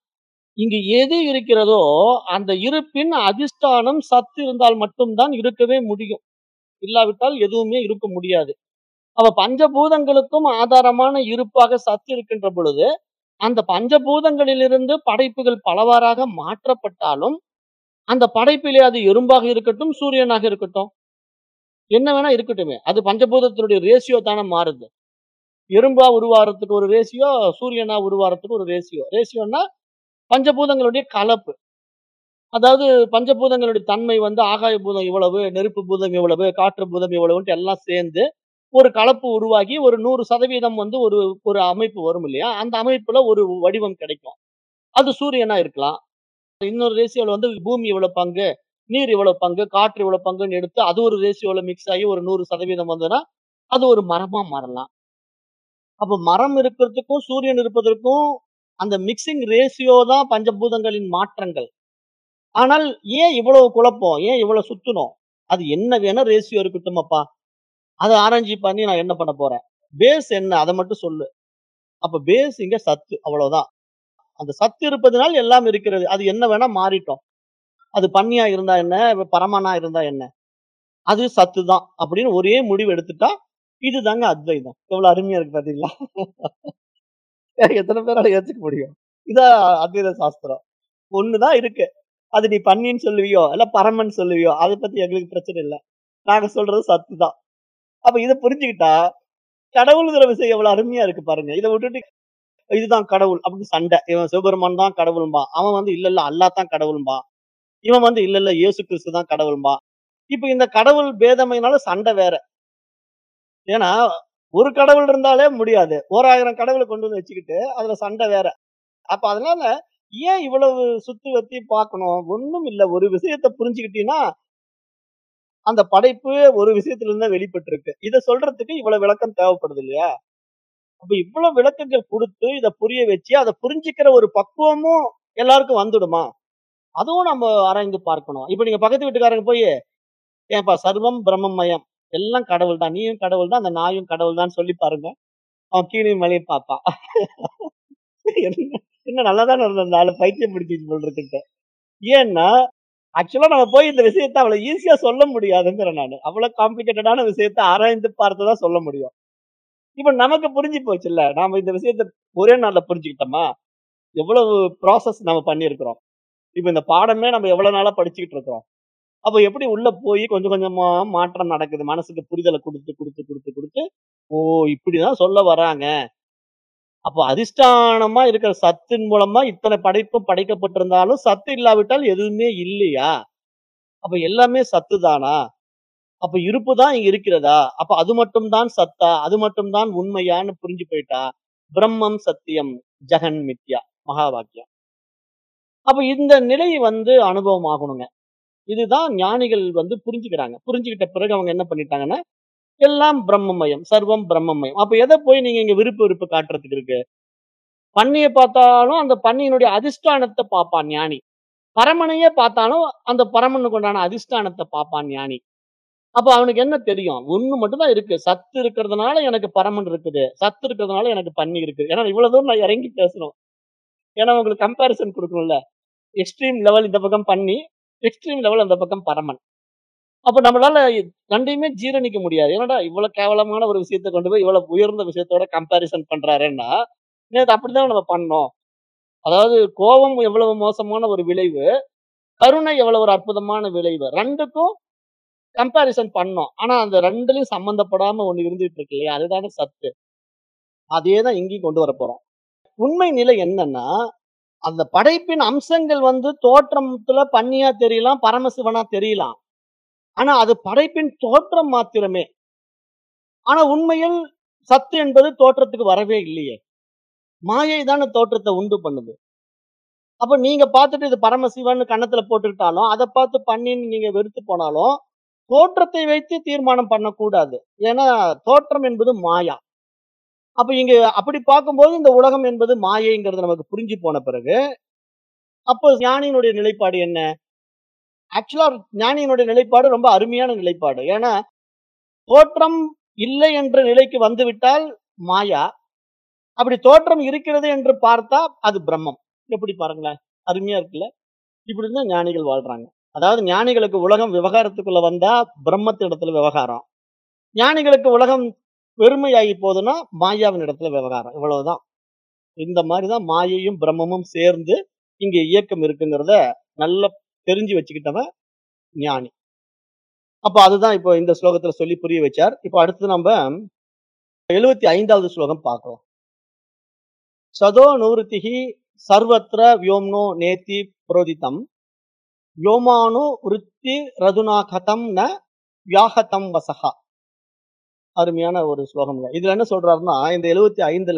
A: இங்கு எது இருக்கிறதோ அந்த இருப்பின் அதிஷ்டானம் சத்து இருந்தால் மட்டும்தான் இருக்கவே முடியும் இல்லாவிட்டால் எதுவுமே இருக்க முடியாது அப்ப பஞ்சபூதங்களுக்கும் ஆதாரமான இருப்பாக சத்து இருக்கின்ற பொழுது அந்த பஞ்சபூதங்களிலிருந்து படைப்புகள் பலவாறாக மாற்றப்பட்டாலும் அந்த படைப்பிலே அது எறும்பாக இருக்கட்டும் சூரியனாக இருக்கட்டும் என்ன வேணா இருக்கட்டுமே அது பஞ்சபூதத்தினுடைய ரேஷியோ தானே மாறுது எறும்பா உருவாகிறதுக்கு ஒரு ரேஷியோ சூரியனா உருவாகிறதுக்கு ஒரு ரேஷியோ ரேஷியோன்னா பஞ்சபூதங்களுடைய கலப்பு அதாவது பஞ்சபூதங்களுடைய தன்மை வந்து ஆகாய பூதம் இவ்வளவு நெருப்பு பூதம் இவ்வளவு காற்று பூதம் இவ்வளவுன்ட்டு எல்லாம் சேர்ந்து ஒரு கலப்பு உருவாகி ஒரு நூறு சதவீதம் வந்து ஒரு ஒரு அமைப்பு வரும் இல்லையா அந்த அமைப்புல ஒரு வடிவம் கிடைக்கும் அது சூரியனா இருக்கலாம் இன்னொரு ரேஷியோல வந்து பூமி இவ்வளவு பங்கு நீர் இவ்வளவு பங்கு காற்று இவ்வளவு பங்குன்னு எடுத்து அது ஒரு ரேஷியோல மிக்ஸ் ஆகி ஒரு நூறு சதவீதம் வந்ததுன்னா அது ஒரு மரமா மாறலாம் அப்ப மரம் இருக்கிறதுக்கும் சூரியன் இருப்பதற்கும் அந்த மிக்சிங் ரேஷியோ தான் பஞ்சபூதங்களின் மாற்றங்கள் ஆனால் ஏன் இவ்வளவு குழப்பம் ஏன் இவ்வளவு சுத்தணும் அது என்ன வேணா ரேஷியோ இருக்கட்டும் அப்பா அதை ஆராய்ச்சி பண்ணி நான் என்ன பண்ண போறேன் பேஸ் என்ன அதை மட்டும் சொல்லு அப்ப பேஸ் இங்க சத்து அவ்வளவுதான் அந்த சத்து இருப்பதனால் எல்லாம் இருக்கிறது அது என்ன வேணா மாறிட்டோம் அது பன்னியா இருந்தா என்ன பரமனா இருந்தா என்ன அது சத்து தான் அப்படின்னு ஒரே முடிவு எடுத்துட்டா இதுதாங்க அத்வைதம் எவ்வளவு அருமையா இருக்கு பாத்தீங்களா எத்தனை பேரால ஏத்துக்க முடியும் இதான் அத்வைத சாஸ்திரம் ஒண்ணுதான் இருக்கு அது நீ பண்ணின்னு சொல்லுவியோ இல்ல பரமன் சொல்லுவியோ அதை பத்தி எங்களுக்கு பிரச்சனை இல்லை நாங்க சொல்றது சத்து தான் அப்ப இதை புரிஞ்சுக்கிட்டா கடவுளுங்கிற விஷயம் எவ்வளவு அருமையா இருக்கு பாருங்க இதை விட்டுட்டு இதுதான் கடவுள் அப்படின்னு சண்டை இவன் சிவபெருமான் தான் கடவுள்பா அவன் வந்து இல்ல இல்ல அல்லா தான் கடவுள்பா இவன் வந்து இல்ல இல்ல இயேசு கிறிஸ்து தான் கடவுள்பா இப்ப இந்த கடவுள் பேதமைனால சண்டை வேற ஏன்னா ஒரு கடவுள் இருந்தாலே முடியாது ஓராயிரம் கடவுளை கொண்டு வந்து வச்சுக்கிட்டு அதுல சண்டை வேற அப்ப அதனால ஏன் இவ்வளவு சுத்தி வத்தி பார்க்கணும் ஒண்ணும் இல்ல ஒரு விஷயத்த புரிஞ்சுக்கிட்டீங்கன்னா அந்த படைப்பு ஒரு விஷயத்துல இருந்தா வெளிப்பட்டு இருக்கு இதை சொல்றதுக்கு இவ்வளவு விளக்கம் தேவைப்படுது இல்லையா அப்ப இவ்வளவு விளக்கங்கள் கொடுத்து இத புரிய வச்சு அதை புரிஞ்சுக்கிற ஒரு பக்குவமும் எல்லாருக்கும் வந்துடுமா அதுவும் நம்ம ஆராய்ந்து பார்க்கணும் இப்ப நீங்க பக்கத்து வீட்டுக்காரங்க போய் ஏன்பா சர்வம் பிரம்மமயம் எல்லாம் கடவுள் தான் நீயும் கடவுள் தான் அந்த நாயும் கடவுள் தான் சொல்லி பாருங்க அவன் கீழே மலையும் பார்ப்பான் என்ன என்ன நல்லாதான் இருந்த அந்த ஆளு பைத்தியம் பிடிச்சிட்டு போல் இருக்குன்ட்டு ஏன்னா ஆக்சுவலா நம்ம போய் இந்த விஷயத்த அவ்வளவு ஈஸியா சொல்ல முடியாதுங்கிறேன் நான் அவ்வளவு காம்ப்ளிகேட்டடான விஷயத்த ஆராய்ந்து பார்த்துதான் சொல்ல முடியும் இப்ப நமக்கு புரிஞ்சு போச்சுல்ல நாம இந்த விஷயத்த ஒரே நாள்ல புரிஞ்சுக்கிட்டோமா எவ்வளவு ப்ராசஸ் நம்ம பண்ணியிருக்கிறோம் இப்ப இந்த பாடமே நம்ம எவ்வளவு நாளா படிச்சுக்கிட்டு இருக்கோம் அப்ப எப்படி உள்ள போய் கொஞ்சம் கொஞ்சமா மாற்றம் நடக்குது மனசுக்கு புரிதலை கொடுத்து கொடுத்து கொடுத்து கொடுத்து ஓ இப்படிதான் சொல்ல வராங்க அப்போ அதிஷ்டானமா இருக்கிற சத்தின் மூலமா இத்தனை படைப்பும் படைக்கப்பட்டிருந்தாலும் சத்து இல்லாவிட்டால் எதுவுமே இல்லையா அப்ப எல்லாமே சத்து தானா அப்ப இருப்பு தான் இங்க இருக்கிறதா அப்ப அது மட்டும் தான் சத்தா அது மட்டும் தான் உண்மையான்னு புரிஞ்சு போயிட்டா பிரம்மம் சத்தியம் ஜெகன் மித்யா மகா வாக்கியம் அப்ப இந்த நிலை வந்து அனுபவம் ஆகணுங்க இதுதான் ஞானிகள் வந்து புரிஞ்சுக்கிறாங்க புரிஞ்சுக்கிட்ட பிறகு அவங்க என்ன பண்ணிட்டாங்கன்னா எல்லாம் பிரம்மமயம் சர்வம் பிரம்மமயம் அப்ப எதை போய் நீங்க இங்க விருப்பு விருப்பு காட்டுறதுக்கு இருக்கு பண்ணிய பார்த்தாலும் அந்த பண்ணியினுடைய அதிஷ்டானத்தை பார்ப்பான் ஞானி பரமனையே பார்த்தாலும் அந்த பரமனுக்கு உண்டான அதிஷ்டானத்தை பார்ப்பான் ஞானி அப்ப அவனுக்கு என்ன தெரியும் ஒண்ணு மட்டும்தான் இருக்கு சத்து இருக்கிறதுனால எனக்கு பரமன் இருக்குது சத்து இருக்கிறதுனால எனக்கு பண்ணி இருக்குது ஏன்னா இவ்வளவு தூரம் நான் இறங்கி பேசணும் ஏன்னா உங்களுக்கு கம்பேரிசன் கொடுக்கணும்ல எக்ஸ்ட்ரீம் லெவல் இந்த பக்கம் பண்ணி எக்ஸ்ட்ரீம் லெவல் அந்த பக்கம் பரமன் அப்ப நம்மளால ரெண்டையுமே ஜீரணிக்க முடியாது ஏன்னாடா இவ்வளவு கேவலமான ஒரு விஷயத்தை கொண்டு போய் இவ்வளவு உயர்ந்த விஷயத்தோட கம்பேரிசன் பண்றாருன்னா நேத்து அப்படிதான் நம்ம பண்ணோம் அதாவது கோபம் எவ்வளவு மோசமான ஒரு விளைவு கருணை எவ்வளவு ஒரு அற்புதமான விளைவு ரெண்டுக்கும் கம்பேரிசன் பண்ணோம் ஆனா அந்த ரெண்டுலயும் சம்பந்தப்படாம ஒண்ணு இருந்துட்டு இருக்கு இல்லையா அதுதானே சத்து அதே தான் இங்கேயும் கொண்டு வர போறோம் உண்மை நிலை என்னன்னா அந்த படைப்பின் அம்சங்கள் வந்து தோற்றத்துல பண்ணியா தெரியலாம் பரமசிவனா தெரியலாம் ஆனா அது படைப்பின் தோற்றம் மாத்திரமே ஆனா உண்மையில் சத்து என்பது தோற்றத்துக்கு வரவே இல்லையே மாயை தானே தோற்றத்தை உண்டு பண்ணுது அப்ப நீங்க பார்த்துட்டு இது பரமசிவன் கன்னத்துல போட்டுக்கிட்டாலும் அதை பார்த்து பண்ணின்னு நீங்க வெறுத்து போனாலும் தோற்றத்தை வைத்து தீர்மானம் பண்ணக்கூடாது ஏன்னா தோற்றம் என்பது மாயா அப்ப இங்க அப்படி பார்க்கும்போது இந்த உலகம் என்பது மாயைங்கிறது நமக்கு புரிஞ்சு போன பிறகு அப்போ ஞானியினுடைய நிலைப்பாடு என்ன ஆக்சுவலா ஞானியினுடைய நிலைப்பாடு ரொம்ப அருமையான நிலைப்பாடு ஏன்னா தோற்றம் இல்லை என்ற நிலைக்கு வந்து விட்டால் மாயா அப்படி தோற்றம் இருக்கிறது என்று பார்த்தா அது பிரம்மம் எப்படி பாருங்களேன் அருமையா இருக்குல்ல இப்படிதான் ஞானிகள் வாழ்றாங்க அதாவது ஞானிகளுக்கு உலகம் விவகாரத்துக்குள்ள வந்தா பிரம்மத்திடத்துல விவகாரம் ஞானிகளுக்கு உலகம் பெருமையாகி போகுதுன்னா மாயாவின் இடத்துல விவகாரம் இவ்வளவுதான் இந்த மாதிரிதான் மாயையும் பிரம்மமும் சேர்ந்து இங்க இயக்கம் இருக்குங்கிறத நல்லா தெரிஞ்சு வச்சுக்கிட்டவன் ஞானி அப்ப அதுதான் இப்போ இந்த ஸ்லோகத்துல சொல்லி புரிய வச்சார் இப்போ அடுத்து நம்ம எழுபத்தி ஐந்தாவது ஸ்லோகம் பார்க்கலாம் சதோ நிவృத்திஹி சர்வத்ர வியோம்னோ நேத்தி புரோதிதம் வ்யோமானு விருத்தி ரதுனா கதம் ந வியாகதம் வசகா அருமையான ஒரு ஸ்லோகம்ங்க இதுல என்ன சொல்றாருன்னா இந்த எழுபத்தி ஐந்துல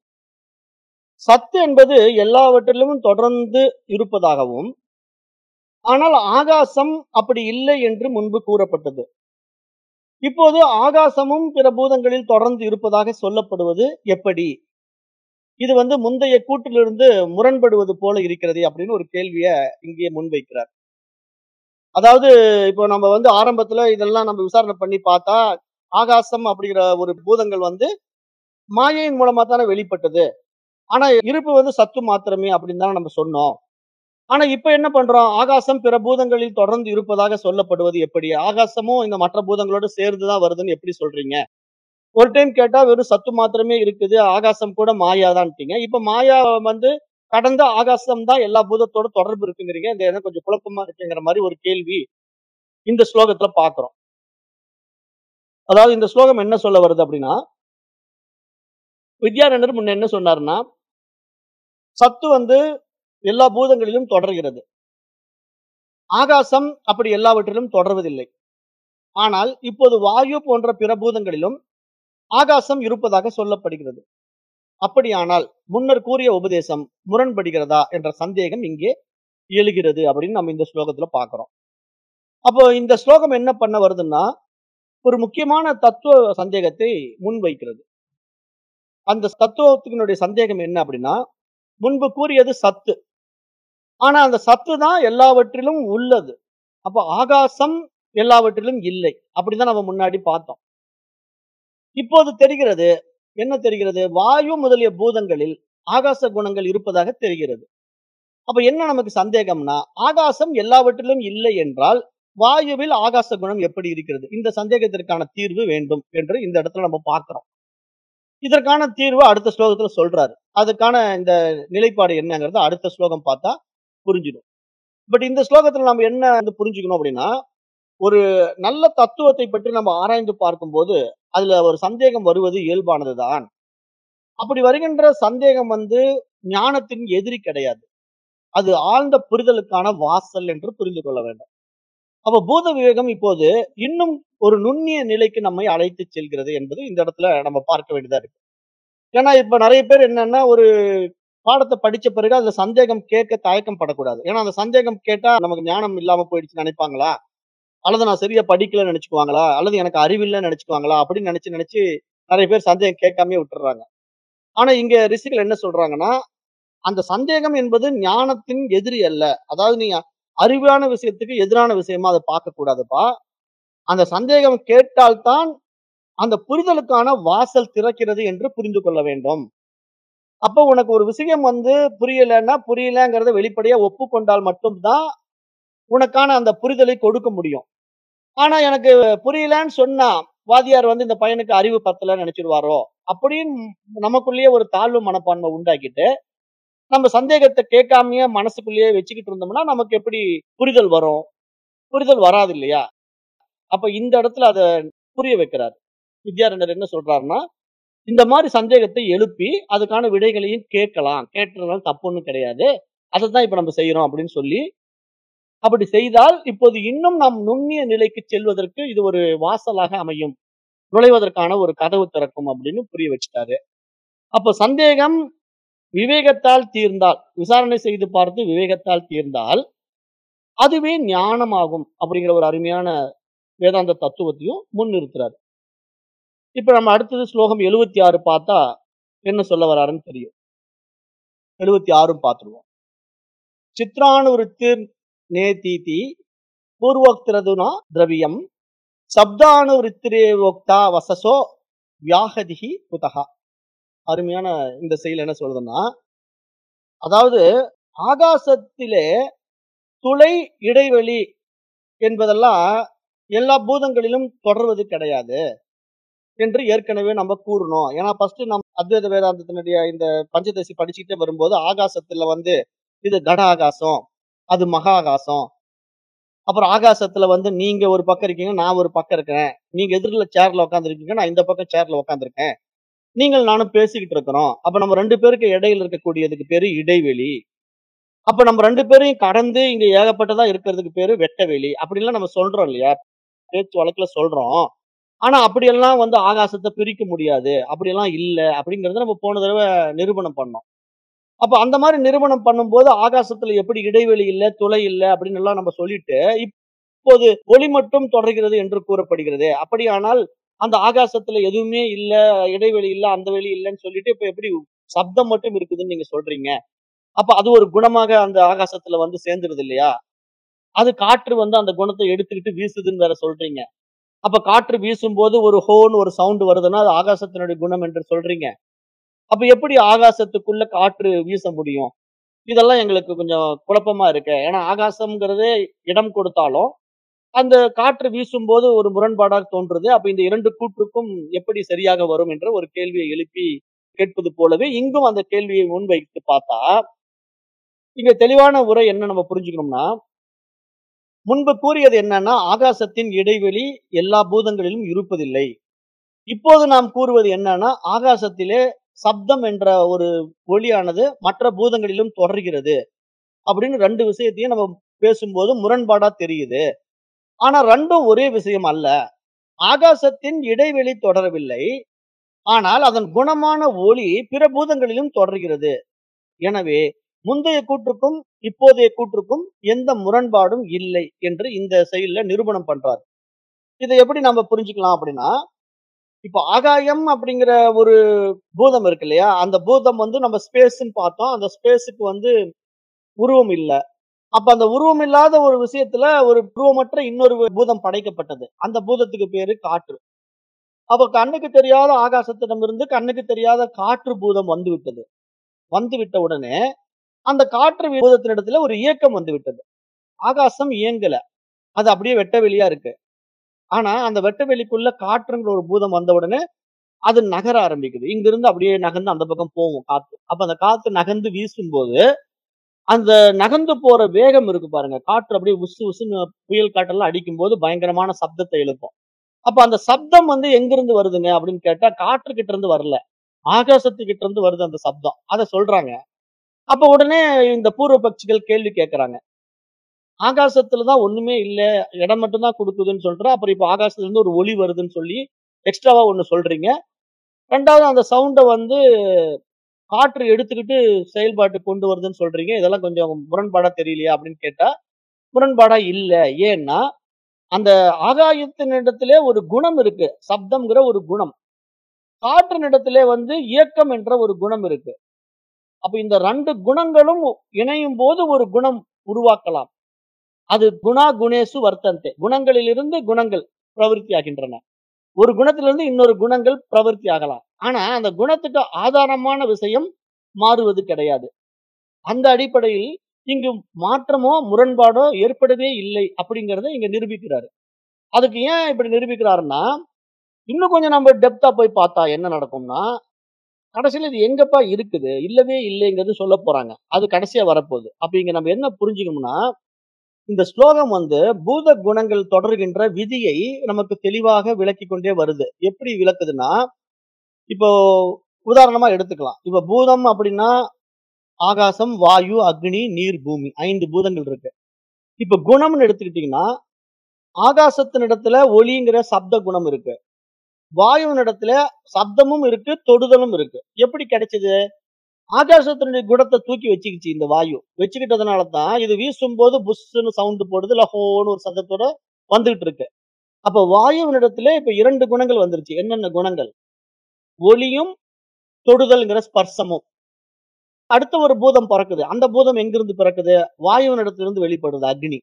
A: சத்து என்பது எல்லாவற்றிலும் தொடர்ந்து இருப்பதாகவும் ஆனால் ஆகாசம் அப்படி இல்லை என்று முன்பு கூறப்பட்டது இப்போது ஆகாசமும் பிற பூதங்களில் தொடர்ந்து இருப்பதாக சொல்லப்படுவது எப்படி இது வந்து முந்தைய கூற்றிலிருந்து முரண்படுவது போல இருக்கிறது அப்படின்னு ஒரு கேள்விய இங்கே முன்வைக்கிறார் அதாவது இப்போ நம்ம வந்து ஆரம்பத்துல இதெல்லாம் நம்ம விசாரணை பண்ணி பார்த்தா ஆகாசம் அப்படிங்கிற ஒரு பூதங்கள் வந்து மாயையின் மூலமா தானே வெளிப்பட்டது ஆனா இருப்பு வந்து சத்து மாத்திரமே அப்படின்னு தானே நம்ம சொன்னோம் ஆனா இப்ப என்ன பண்றோம் ஆகாசம் பிற பூதங்களில் தொடர்ந்து இருப்பதாக சொல்லப்படுவது எப்படி ஆகாசமும் இந்த மற்ற பூதங்களோட சேர்ந்துதான் வருதுன்னு எப்படி சொல்றீங்க ஒரு டைம் கேட்டா வெறும் சத்து மாத்திரமே இருக்குது ஆகாசம் கூட மாயாதான்ட்டீங்க இப்ப மாயா வந்து கடந்த ஆகாசம் தான் எல்லா பூதத்தோட தொடர்பு இருக்குங்கிறீங்க இந்த எனக்கு கொஞ்சம் குழப்பமா இருக்குங்கிற மாதிரி ஒரு கேள்வி இந்த ஸ்லோகத்துல பாக்குறோம் அதாவது இந்த ஸ்லோகம் என்ன சொல்ல வருது அப்படின்னா வித்யாரண்யர் முன்ன என்ன சொன்னாருன்னா சத்து வந்து எல்லா பூதங்களிலும் தொடர்கிறது ஆகாசம் அப்படி எல்லாவற்றிலும் தொடர்வதில்லை ஆனால் இப்போது வாயு போன்ற பிற பூதங்களிலும் ஆகாசம் இருப்பதாக சொல்லப்படுகிறது அப்படியானால் முன்னர் கூறிய உபதேசம் முரண்படுகிறதா என்ற சந்தேகம் இங்கே எழுகிறது அப்படின்னு நம்ம இந்த ஸ்லோகத்துல பார்க்கிறோம் அப்போ இந்த ஸ்லோகம் என்ன பண்ண வருதுன்னா ஒரு முக்கியமான தத்துவ சந்தேகத்தை முன்வைக்கிறது அந்த தத்துவத்தினுடைய சந்தேகம் என்ன அப்படின்னா முன்பு கூறியது சத்து ஆனா அந்த சத்து தான் எல்லாவற்றிலும் உள்ளது அப்ப ஆகாசம் எல்லாவற்றிலும் இல்லை அப்படிதான் நம்ம முன்னாடி பார்த்தோம் இப்போது தெரிகிறது என்ன தெரிகிறது வாயு முதலிய பூதங்களில் ஆகாச குணங்கள் இருப்பதாக தெரிகிறது அப்ப என்ன நமக்கு சந்தேகம்னா ஆகாசம் எல்லாவற்றிலும் இல்லை என்றால் வாயுவில் ஆகாச குணம் எப்படி இருக்கிறது இந்த சந்தேகத்திற்கான தீர்வு வேண்டும் என்று இந்த இடத்துல நம்ம பார்க்கிறோம் இதற்கான தீர்வு அடுத்த ஸ்லோகத்துல சொல்றாரு அதுக்கான இந்த நிலைப்பாடு என்னங்கிறத அடுத்த ஸ்லோகம் பார்த்தா புரிஞ்சிடும் பட் இந்த ஸ்லோகத்துல நம்ம என்ன வந்து புரிஞ்சுக்கணும் அப்படின்னா ஒரு நல்ல தத்துவத்தை பற்றி நம்ம ஆராய்ந்து பார்க்கும்போது அதுல ஒரு சந்தேகம் வருவது இயல்பானதுதான் அப்படி வருகின்ற சந்தேகம் வந்து ஞானத்தின் எதிரி கிடையாது அது ஆழ்ந்த புரிதலுக்கான வாசல் என்று புரிந்து கொள்ள வேண்டும் அப்ப பூத விவேகம் இப்போது இன்னும் ஒரு நுண்ணிய நிலைக்கு நம்மை அழைத்து செல்கிறது என்பது இந்த இடத்துல நம்ம பார்க்க வேண்டியதா இருக்கு ஏன்னா இப்ப நிறைய பேர் என்னன்னா ஒரு பாடத்தை படிச்ச பிறகு அதுல சந்தேகம் கேட்க தயக்கம் படக்கூடாது ஏன்னா அந்த சந்தேகம் கேட்டா நமக்கு ஞானம் இல்லாம போயிடுச்சு நினைப்பாங்களா அல்லது நான் சரியா படிக்கல நினைச்சுக்குவாங்களா அல்லது எனக்கு அறிவில்லை நினைச்சுக்குவாங்களா அப்படின்னு நினைச்சு நினைச்சு நிறைய பேர் சந்தேகம் கேட்காமயே விட்டுறாங்க ஆனா இங்க ரிஷிகள் என்ன சொல்றாங்கன்னா அந்த சந்தேகம் என்பது ஞானத்தின் எதிரி அல்ல அதாவது நீ அறிவான விஷயத்துக்கு எதிரான விஷயமா அதை பார்க்க கூடாதுப்பா அந்த சந்தேகம் கேட்டால்தான் அந்த புரிதலுக்கான வாசல் திறக்கிறது என்று புரிந்து கொள்ள வேண்டும் அப்ப உனக்கு ஒரு விஷயம் வந்து புரியலன்னா புரியலங்கிறத வெளிப்படையா ஒப்புக்கொண்டால் மட்டும்தான் உனக்கான அந்த புரிதலை கொடுக்க முடியும் ஆனா எனக்கு புரியலன்னு சொன்னா வாதியார் வந்து இந்த பையனுக்கு அறிவு பத்தலன்னு நினைச்சிருவாரோ அப்படின்னு நமக்குள்ளேயே ஒரு தாழ்வு மனப்பான்மை உண்டாக்கிட்டு நம்ம சந்தேகத்தை கேட்காமயே மனசுக்குள்ளேயே வச்சுக்கிட்டு இருந்தோம்னா நமக்கு எப்படி புரிதல் வரும் புரிதல் வராது இல்லையா அப்ப இந்த இடத்துல அதை புரிய வைக்கிறார் வித்யாரண்யர் என்ன சொல்றாருன்னா இந்த மாதிரி சந்தேகத்தை எழுப்பி அதுக்கான விடைகளையும் கேட்கலாம் கேட்டுறதுனால தப்பு ஒண்ணும் கிடையாது அதை தான் இப்ப நம்ம செய்யறோம் அப்படின்னு சொல்லி அப்படி செய்தால் இப்போது இன்னும் நாம் நுண்ணிய நிலைக்கு செல்வதற்கு இது ஒரு வாசலாக அமையும் நுழைவதற்கான ஒரு கதவு திறக்கும் அப்படின்னு புரிய வச்சுட்டாரு அப்போ சந்தேகம் விவேகத்தால் தீர்ந்தால் விசாரணை செய்து பார்த்து விவேகத்தால் தீர்ந்தால் அதுவே ஞானமாகும் அப்படிங்கிற ஒரு அருமையான வேதாந்த தத்துவத்தையும் முன்னிறுத்துறாரு இப்ப நம்ம அடுத்தது ஸ்லோகம் எழுபத்தி ஆறு பார்த்தா என்ன சொல்ல வராருன்னு தெரியும் எழுபத்தி ஆறும் பார்த்துருவோம் சித்ரானுவருத்திர் நேதீதி பூர்வோக்திரதுனா திரவியம் சப்தானுவருத்திரேவோக்தா வசசோ வியாகதிகி குதகா அருமையான இந்த செயல் என்ன சொல்றதுன்னா அதாவது ஆகாசத்திலே துளை இடைவெளி என்பதெல்லாம் எல்லா பூதங்களிலும் தொடர்வது கிடையாது என்று ஏற்கனவே நம்ம கூறணும் ஏன்னா ஃபர்ஸ்ட் நம்ம அத்வைத வேதாந்தத்தினுடைய இந்த பஞ்சதசி படிச்சுக்கிட்டே வரும்போது ஆகாசத்துல வந்து இது கட ஆகாசம் அது மகா ஆகாசம் அப்புறம் ஆகாசத்துல வந்து நீங்க ஒரு பக்கம் இருக்கீங்க நான் ஒரு பக்கம் இருக்கேன் நீங்க எதிரில் சேர்ல உட்காந்துருக்கீங்க நான் இந்த பக்கம் சேர்ல உட்காந்துருக்கேன் நீங்கள் நானும் பேசிக்கிட்டு இருக்கிறோம் அப்ப நம்ம ரெண்டு பேருக்கு இடையில இருக்கக்கூடியதுக்கு பேரு இடைவெளி அப்ப நம்ம ரெண்டு பேரையும் கடந்து இங்க ஏகப்பட்டதா இருக்கிறதுக்கு பேரு வெட்டவெளி அப்படின்லாம் நம்ம சொல்றோம் இல்லையா பேச்சு வழக்குல சொல்றோம் ஆனா அப்படியெல்லாம் வந்து ஆகாசத்தை பிரிக்க முடியாது அப்படியெல்லாம் இல்ல அப்படிங்கறத நம்ம போன தடவை நிரூபணம் பண்ணோம் அப்ப அந்த மாதிரி நிரூபணம் பண்ணும்போது ஆகாசத்துல எப்படி இடைவெளி இல்ல துளை இல்ல அப்படின்னு எல்லாம் நம்ம சொல்லிட்டு இப்போது ஒளி மட்டும் தொடர்கிறது என்று கூறப்படுகிறது அப்படியானால் அந்த ஆகாசத்துல எதுவுமே இல்ல இடைவெளி இல்ல அந்த வெளி இல்லைன்னு சொல்லிட்டு இப்ப எப்படி சப்தம் மட்டும் இருக்குதுன்னு நீங்க சொல்றீங்க அப்ப அது ஒரு குணமாக அந்த ஆகாசத்துல வந்து சேர்ந்துருது இல்லையா அது காற்று வந்து அந்த குணத்தை எடுத்துக்கிட்டு வீசுதுன்னு வேற சொல்றீங்க அப்ப காற்று வீசும்போது ஒரு ஹோன் ஒரு சவுண்ட் வருதுன்னா அது ஆகாசத்தினுடைய குணம் என்று சொல்றீங்க அப்ப எப்படி ஆகாசத்துக்குள்ள காற்று வீச முடியும் இதெல்லாம் எங்களுக்கு கொஞ்சம் குழப்பமா இருக்கு ஏன்னா ஆகாசம்ங்கிறதே இடம் கொடுத்தாலும் அந்த காற்று வீசும்போது ஒரு முரண்பாடாக தோன்றுது அப்ப இந்த இரண்டு கூற்றுக்கும் எப்படி சரியாக வரும் என்ற ஒரு கேள்வியை எழுப்பி கேட்பது போலவே இங்கும் அந்த கேள்வியை முன்வைத்து பார்த்தா இங்க தெளிவான உரை என்ன நம்ம புரிஞ்சுக்கணும்னா முன்பு கூறியது என்னன்னா ஆகாசத்தின் இடைவெளி எல்லா பூதங்களிலும் இருப்பதில்லை இப்போது நாம் கூறுவது என்னன்னா ஆகாசத்திலே சப்தம் என்ற ஒரு ஒளியானது மற்ற பூதங்களிலும் தொடர்கிறது அப்படின்னு ரெண்டு விஷயத்தையும் நம்ம பேசும்போது முரண்பாடா தெரியுது ஆனா ரெண்டும் ஒரே விஷயம் அல்ல ஆகாசத்தின் இடைவெளி தொடரவில்லை ஆனால் அதன் குணமான ஒளி பிற பூதங்களிலும் தொடர்கிறது எனவே முந்தைய கூற்றுக்கும் இப்போதைய கூற்றுக்கும் எந்த முரண்பாடும் இல்லை என்று இந்த செயல்ல நிரூபணம் பண்றாரு இதை எப்படி நம்ம புரிஞ்சுக்கலாம் அப்படின்னா இப்ப ஆகாயம் அப்படிங்கிற ஒரு பூதம் இருக்கு இல்லையா அந்த பூதம் வந்து நம்ம ஸ்பேஸ்ன்னு பார்த்தோம் அந்த ஸ்பேஸுக்கு வந்து உருவம் இல்ல அப்ப அந்த உருவம் இல்லாத ஒரு விஷயத்துல ஒரு உருவமற்ற இன்னொரு பூதம் படைக்கப்பட்டது அந்த பூதத்துக்கு பேரு காற்று அப்ப கண்ணுக்கு தெரியாத ஆகாசத்திடமிருந்து கண்ணுக்கு தெரியாத காற்று பூதம் வந்து விட்டது வந்து விட்ட உடனே அந்த காற்று பூதத்தினிடத்துல ஒரு இயக்கம் வந்து விட்டது ஆகாசம் இயங்கல அது அப்படியே வெட்ட வெளியா இருக்கு ஆனா அந்த வெட்ட வெளிக்குள்ள காற்றுங்கிற ஒரு பூதம் வந்த உடனே அது நகர ஆரம்பிக்குது இங்க இருந்து அப்படியே நகர்ந்து அந்த பக்கம் போகும் காத்து அப்ப அந்த காத்து நகர்ந்து வீசும்போது அந்த நகர்ந்து போற வேகம் இருக்கு பாருங்க காற்று அப்படியே உசு உசுன்னு புயல் காற்றெல்லாம் அடிக்கும் போது பயங்கரமான சப்தத்தை எழுப்பும் அப்ப அந்த சப்தம் வந்து எங்கிருந்து வருதுங்க அப்படின்னு கேட்டா காற்று கிட்ட இருந்து வரல ஆகாசத்துக்கிட்ட இருந்து வருது அந்த சப்தம் அதை சொல்றாங்க அப்ப உடனே இந்த பூர்வ பட்சிகள் கேள்வி கேட்கறாங்க ஆகாசத்துலதான் ஒண்ணுமே இல்ல இடம் மட்டும் தான் கொடுக்குதுன்னு சொல்ற அப்புறம் இப்ப ஆகாசத்துல இருந்து ஒரு ஒளி வருதுன்னு சொல்லி எக்ஸ்ட்ராவா ஒண்ணு சொல்றீங்க ரெண்டாவது அந்த சவுண்டை வந்து காற்று எடுத்துக்கிட்டு செயல்பாட்டு கொண்டு வருதுன்னு சொல்றீங்க இதெல்லாம் கொஞ்சம் முரண்பாடா தெரியலையா அப்படின்னு கேட்டா முரண்பாடா இல்ல ஏன்னா அந்த ஆகாயத்தினிடத்திலே ஒரு குணம் இருக்கு சப்தம்ங்கிற ஒரு குணம் காற்றினிடத்திலே வந்து இயக்கம் என்ற ஒரு குணம் இருக்கு அப்ப இந்த ரெண்டு குணங்களும் இணையும் போது ஒரு குணம் உருவாக்கலாம் அது குணா குணேசு வர்த்தந்தே குணங்களிலிருந்து குணங்கள் பிரவருத்தி ஆகின்றன ஒரு குணத்திலிருந்து இன்னொரு குணங்கள் பிரவருத்தி ஆகலாம் ஆனா அந்த குணத்துக்கு ஆதாரமான விஷயம் மாறுவது கிடையாது அந்த அடிப்படையில் இங்கு மாற்றமோ முரண்பாடோ ஏற்படவே இல்லை அப்படிங்கறத இங்க நிரூபிக்கிறாரு அதுக்கு ஏன் இப்படி நிரூபிக்கிறாருன்னா இன்னும் கொஞ்சம் நம்ம டெப்தா போய் பார்த்தா என்ன நடக்கும்னா கடைசியில இது எங்கப்பா இருக்குது இல்லவே இல்லைங்கிறது சொல்ல போறாங்க அது கடைசியா வரப்போகுது அப்ப இங்க நம்ம என்ன புரிஞ்சுக்கணும்னா இந்த ஸ்லோகம் வந்து பூத குணங்கள் தொடர்கின்ற விதியை நமக்கு தெளிவாக விளக்கி கொண்டே வருது எப்படி விளக்குதுன்னா இப்போ உதாரணமா எடுத்துக்கலாம் இப்ப பூதம் அப்படின்னா ஆகாசம் வாயு அக்னி நீர் பூமி ஐந்து பூதங்கள் இருக்கு இப்ப குணம்னு எடுத்துக்கிட்டீங்கன்னா ஆகாசத்தினிடத்துல ஒளிங்கிற சப்த குணம் இருக்கு வாயுவினிடத்துல சப்தமும் இருக்கு தொடுதலும் இருக்கு எப்படி கிடைச்சது ஆகாசத்தினுடைய குணத்தை தூக்கி வச்சுக்கிச்சு இந்த வாயு வச்சுக்கிட்டதுனால தான் இது வீசும் போது புஷ்ன்னு சவுண்ட் போடுது இல்ல ஹோன்னு ஒரு சத்தத்தோட வந்துகிட்டு இருக்கு அப்ப வாயுவினிடத்துல இப்ப இரண்டு குணங்கள் வந்துருச்சு என்னென்ன குணங்கள் ஒளியும் தொடுதல்ங்கிற ஸ்பர்சமும் அடுத்த ஒரு பூதம் பிறக்குது அந்த பூதம் எங்கிருந்து பிறக்குது வாயுவினிடத்திலிருந்து வெளிப்படுது அக்னி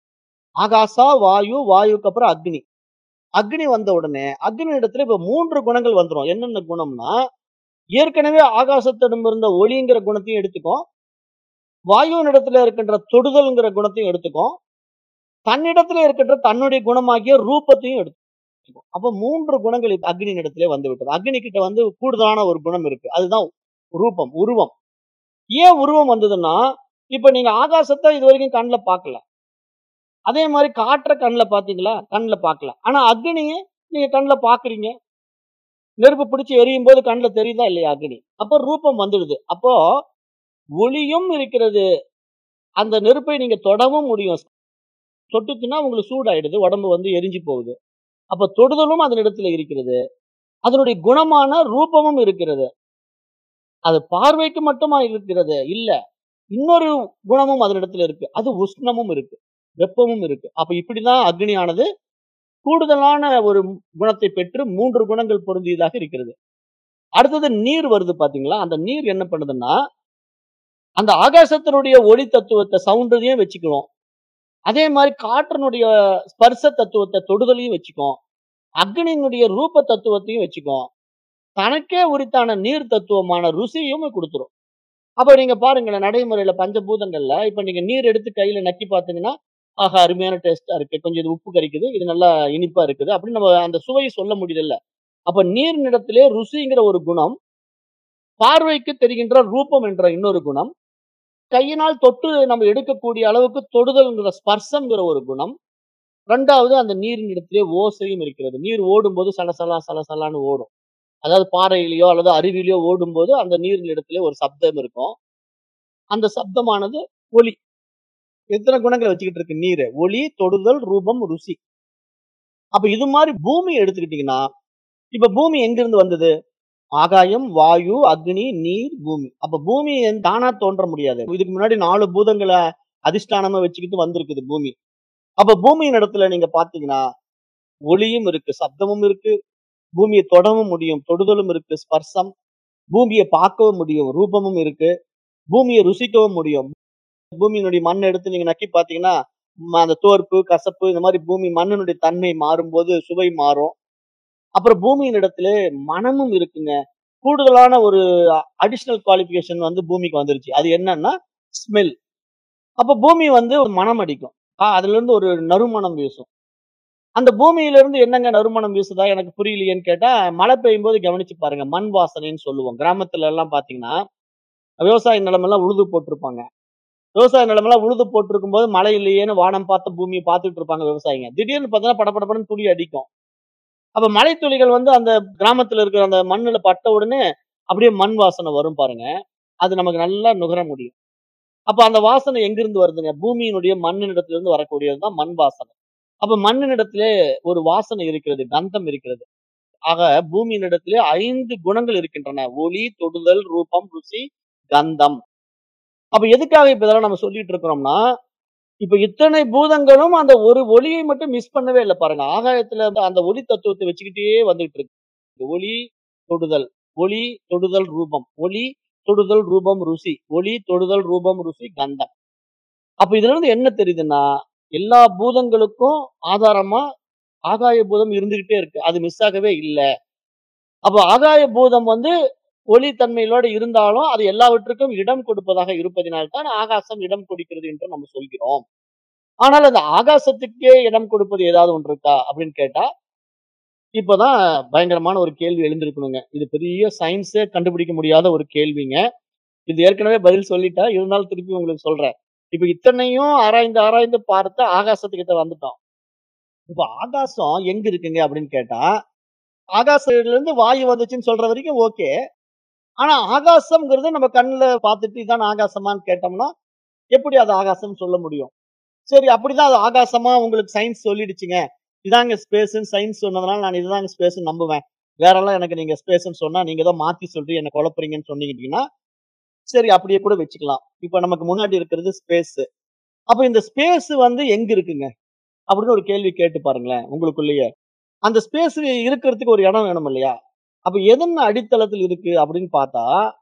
A: ஆகாசா வாயு வாயுக்கு அப்புறம் அக்னி அக்னி வந்த உடனே அக்னி இடத்துல இப்ப மூன்று குணங்கள் வந்துரும் என்னென்ன குணம்னா ஏற்கனவே ஆகாசத்திடம் இருந்த ஒளிங்கிற குணத்தையும் எடுத்துக்கும் வாயுவின் இடத்துல இருக்கின்ற தொடுதல்ங்கிற குணத்தையும் எடுத்துக்கும் தன்னிடத்துல இருக்கின்ற தன்னுடைய குணமாகிய ரூபத்தையும் எடுத்துக்கும் அப்ப மூன்று குணங்கள் இப்ப அக்னியின் இடத்துல வந்து விட்டது அக்னி கிட்ட வந்து கூடுதலான ஒரு குணம் இருக்கு அதுதான் ரூபம் உருவம் ஏன் உருவம் வந்ததுன்னா இப்ப நீங்க ஆகாசத்தை இது வரைக்கும் கண்ணுல பார்க்கல அதே மாதிரி காற்ற கண்ணுல பாத்தீங்களா கண்ணுல பார்க்கல ஆனா அக்னிய நீங்க கண்ணுல பாக்குறீங்க நெருப்பு பிடிச்சு எரியும் போது கண்ணுல தெரியுதா இல்லையா அக்னி அப்ப ரூபம் வந்துடுது அப்போ ஒளியும் இருக்கிறது அந்த நெருப்பை நீங்க தொடவும் முடியும் தொட்டுச்சுன்னா உங்களுக்கு சூடாயிடுது உடம்பு வந்து எரிஞ்சு போகுது அப்ப தொடுதலும் அதனிடத்துல இருக்கிறது அதனுடைய குணமான ரூபமும் இருக்கிறது அது பார்வைக்கு மட்டுமா இருக்கிறது இல்ல இன்னொரு குணமும் அதனிடத்துல இருக்கு அது உஷ்ணமும் இருக்கு வெப்பமும் இருக்கு அப்ப இப்படிதான் அக்னியானது கூடுதலான ஒரு குணத்தை பெற்று மூன்று குணங்கள் பொருந்தியதாக இருக்கிறது அடுத்தது நீர் வருது பாத்தீங்களா அந்த நீர் என்ன பண்ணுதுன்னா அந்த ஆகாசத்தினுடைய ஒளி தத்துவத்தை சவுண்டதையும் வச்சுக்குவோம் அதே மாதிரி காற்றினுடைய ஸ்பர்ச தத்துவத்தை தொடுதலையும் வச்சுக்கும் அக்னியினுடைய ரூப தத்துவத்தையும் வச்சுக்கும் தனக்கே உரித்தான நீர் தத்துவமான ருசியும் கொடுத்துரும் அப்ப நீங்க பாருங்களேன் நடைமுறையில பஞ்சபூதங்கள்ல இப்ப நீங்க நீர் எடுத்து கையில நக்கி பார்த்தீங்கன்னா ஆஹா அருமையான டேஸ்டா இருக்கு கொஞ்சம் இது உப்பு கறிக்குது இது நல்லா இனிப்பா இருக்குது அப்படின்னு நம்ம அந்த சுவையை சொல்ல முடியல அப்ப நீர் நிலத்திலே ருசிங்கிற ஒரு குணம் பார்வைக்கு தெரிகின்ற ரூபம் என்ற இன்னொரு குணம் கையினால் தொட்டு நம்ம எடுக்கக்கூடிய அளவுக்கு தொடுதல்ங்கிற ஸ்பர்சம்ங்கிற ஒரு குணம் ரெண்டாவது அந்த நீரின் இடத்திலே ஓசையும் இருக்கிறது நீர் ஓடும்போது சலசலா சலசலான்னு ஓடும் அதாவது பாறையிலயோ அல்லது அருவியிலயோ ஓடும்போது அந்த நீரின் இடத்திலே ஒரு சப்தம் இருக்கும் அந்த சப்தமானது ஒளி எத்தனை குணங்களை வச்சுக்கிட்டு இருக்கு நீர் ஒளி தொடுதல் ரூபம் ருசி அப்ப இது மாதிரி பூமி எடுத்துக்கிட்டீங்கன்னா இப்ப பூமி எங்கிருந்து வந்தது ஆகாயம் வாயு அக்னி நீர் பூமி அப்ப பூமி தானா தோன்ற முடியாது இதுக்கு முன்னாடி நாலு பூதங்களை அதிஷ்டானமா வச்சுக்கிட்டு வந்திருக்குது பூமி அப்ப பூமியின் இடத்துல நீங்க பாத்தீங்கன்னா ஒளியும் இருக்கு சப்தமும் இருக்கு பூமியை தொடவும் முடியும் தொடுதலும் இருக்கு ஸ்பர்சம் பூமியை பார்க்கவும் முடியும் ரூபமும் இருக்கு பூமியை ருசிக்கவும் முடியும் பூமியினுடைய மண் எடுத்து நீங்க நக்கி பாத்தீங்கன்னா ம- அந்த தோற்பு கசப்பு இந்த மாதிரி பூமி மண்ணினுடைய தன்மை மாறும்போது சுவை மாறும் அப்புறம் பூமியின் இடத்துல மனமும் இருக்குங்க கூடுதலான ஒரு அடிஷனல் குவாலிஃபிகேஷன் வந்து பூமிக்கு வந்துருச்சு அது என்னன்னா ஸ்மெல் அப்ப பூமி வந்து ஒரு மனம் அடிக்கும் ஆஹ் அதுல இருந்து ஒரு நறுமணம் வீசும் அந்த பூமியில இருந்து என்னங்க நறுமணம் வீசுதா எனக்கு புரியலையேன்னு கேட்டா மழை பெய்யும் போது கவனிச்சு பாருங்க மண் வாசனைன்னு சொல்லுவோம் கிராமத்துல எல்லாம் பாத்தீங்கன்னா விவசாய நிலமெல்லாம் உழுது போட்டிருப்பாங்க விவசாய நிலமெல்லாம் உழுது போட்டிருக்கும் போது மழை இல்லையேன்னு வானம் பார்த்த பூமியை பார்த்துட்டு இருப்பாங்க விவசாயிங்க திடீர்னு பார்த்தா படபடபடன்னு துளி அடிக்கும் அப்ப மழை துளிகள் வந்து அந்த கிராமத்துல இருக்கிற அந்த மண்ணுல பட்ட உடனே அப்படியே மண் வாசனை வரும் பாருங்க அது நமக்கு நல்லா நுகர முடியும் அப்ப அந்த வாசனை எங்கிருந்து வருதுங்க பூமியினுடைய மண்ணினிடத்துல இருந்து வரக்கூடியது தான் மண் வாசனை அப்ப மண்ணினிடத்திலே ஒரு வாசனை இருக்கிறது கந்தம் இருக்கிறது ஆக பூமியினிடத்திலே ஐந்து குணங்கள் இருக்கின்றன ஒளி தொடுதல் ரூபம் ருசி கந்தம் அப்ப எதுக்காக இப்ப இதெல்லாம் நம்ம சொல்லிட்டு இருக்கிறோம்னா இப்ப இத்தனை பூதங்களும் அந்த ஒரு ஒளியை மட்டும் மிஸ் பண்ணவே இல்லை பாருங்க ஆகாயத்துல வந்து அந்த ஒளி தத்துவத்தை வச்சுக்கிட்டே வந்துட்டு இருக்கு ஒளி தொடுதல் ஒளி தொடுதல் ரூபம் ஒளி தொடுதல் ரூபம் ருசி ஒளி தொடுதல் ரூபம் ருசி கந்தம் அப்ப இதுல இருந்து என்ன தெரியுதுன்னா எல்லா பூதங்களுக்கும் ஆதாரமா ஆகாய பூதம் இருந்துகிட்டே இருக்கு அது மிஸ் ஆகவே இல்லை அப்ப ஆகாய பூதம் வந்து ஒளி தன்மையோட இருந்தாலும் அது எல்லாவற்றுக்கும் இடம் கொடுப்பதாக இருப்பதினால்தான் ஆகாசம் இடம் கொடுக்கிறது என்று நம்ம சொல்கிறோம் ஆனால் அந்த ஆகாசத்துக்கே இடம் கொடுப்பது ஏதாவது ஒன்று இருக்கா அப்படின்னு கேட்டா இப்பதான் பயங்கரமான ஒரு கேள்வி எழுந்திருக்கணுங்க இது பெரிய சயின்ஸே கண்டுபிடிக்க முடியாத ஒரு கேள்விங்க இது ஏற்கனவே பதில் சொல்லிட்டா இருந்தாலும் திருப்பி உங்களுக்கு சொல்றேன் இப்ப இத்தனையும் ஆராய்ந்து ஆராய்ந்து பார்த்து ஆகாசத்துக்கிட்ட வந்துட்டோம் இப்ப ஆகாசம் எங்க இருக்குங்க அப்படின்னு கேட்டா ஆகாசத்துல இருந்து வாயு வந்துச்சுன்னு சொல்ற வரைக்கும் ஓகே ஆனா ஆகாசம்ங்கிறது நம்ம கண்ணுல பார்த்துட்டு இதான் ஆகாசமான்னு கேட்டோம்னா எப்படி அது ஆகாசம் சொல்ல முடியும் சரி அப்படிதான் அது ஆகாசமா உங்களுக்கு சயின்ஸ் சொல்லிடுச்சுங்க இதாங்க ஸ்பேஸ்ன்னு சயின்ஸ் சொன்னதுனால நான் இதுதாங்க ஸ்பேஸ் நம்புவேன் வேற எல்லாம் எனக்கு நீங்க ஸ்பேஸ்ன்னு சொன்னா நீங்க ஏதோ மாத்தி சொல்றீங்க என்ன குழப்புறீங்கன்னு சொன்னீங்கன்னா சரி அப்படியே கூட வச்சுக்கலாம் இப்ப நமக்கு முன்னாடி இருக்கிறது ஸ்பேஸ் அப்ப இந்த ஸ்பேஸ் வந்து எங்க இருக்குங்க அப்படின்னு ஒரு கேள்வி கேட்டு பாருங்களேன் உங்களுக்குள்ளேயே அந்த ஸ்பேஸ் இருக்கிறதுக்கு ஒரு இடம் வேணும் இல்லையா அப்ப எதன் அடித்தளத்தில் இருக்கு அப்படின்னு பார்த்தா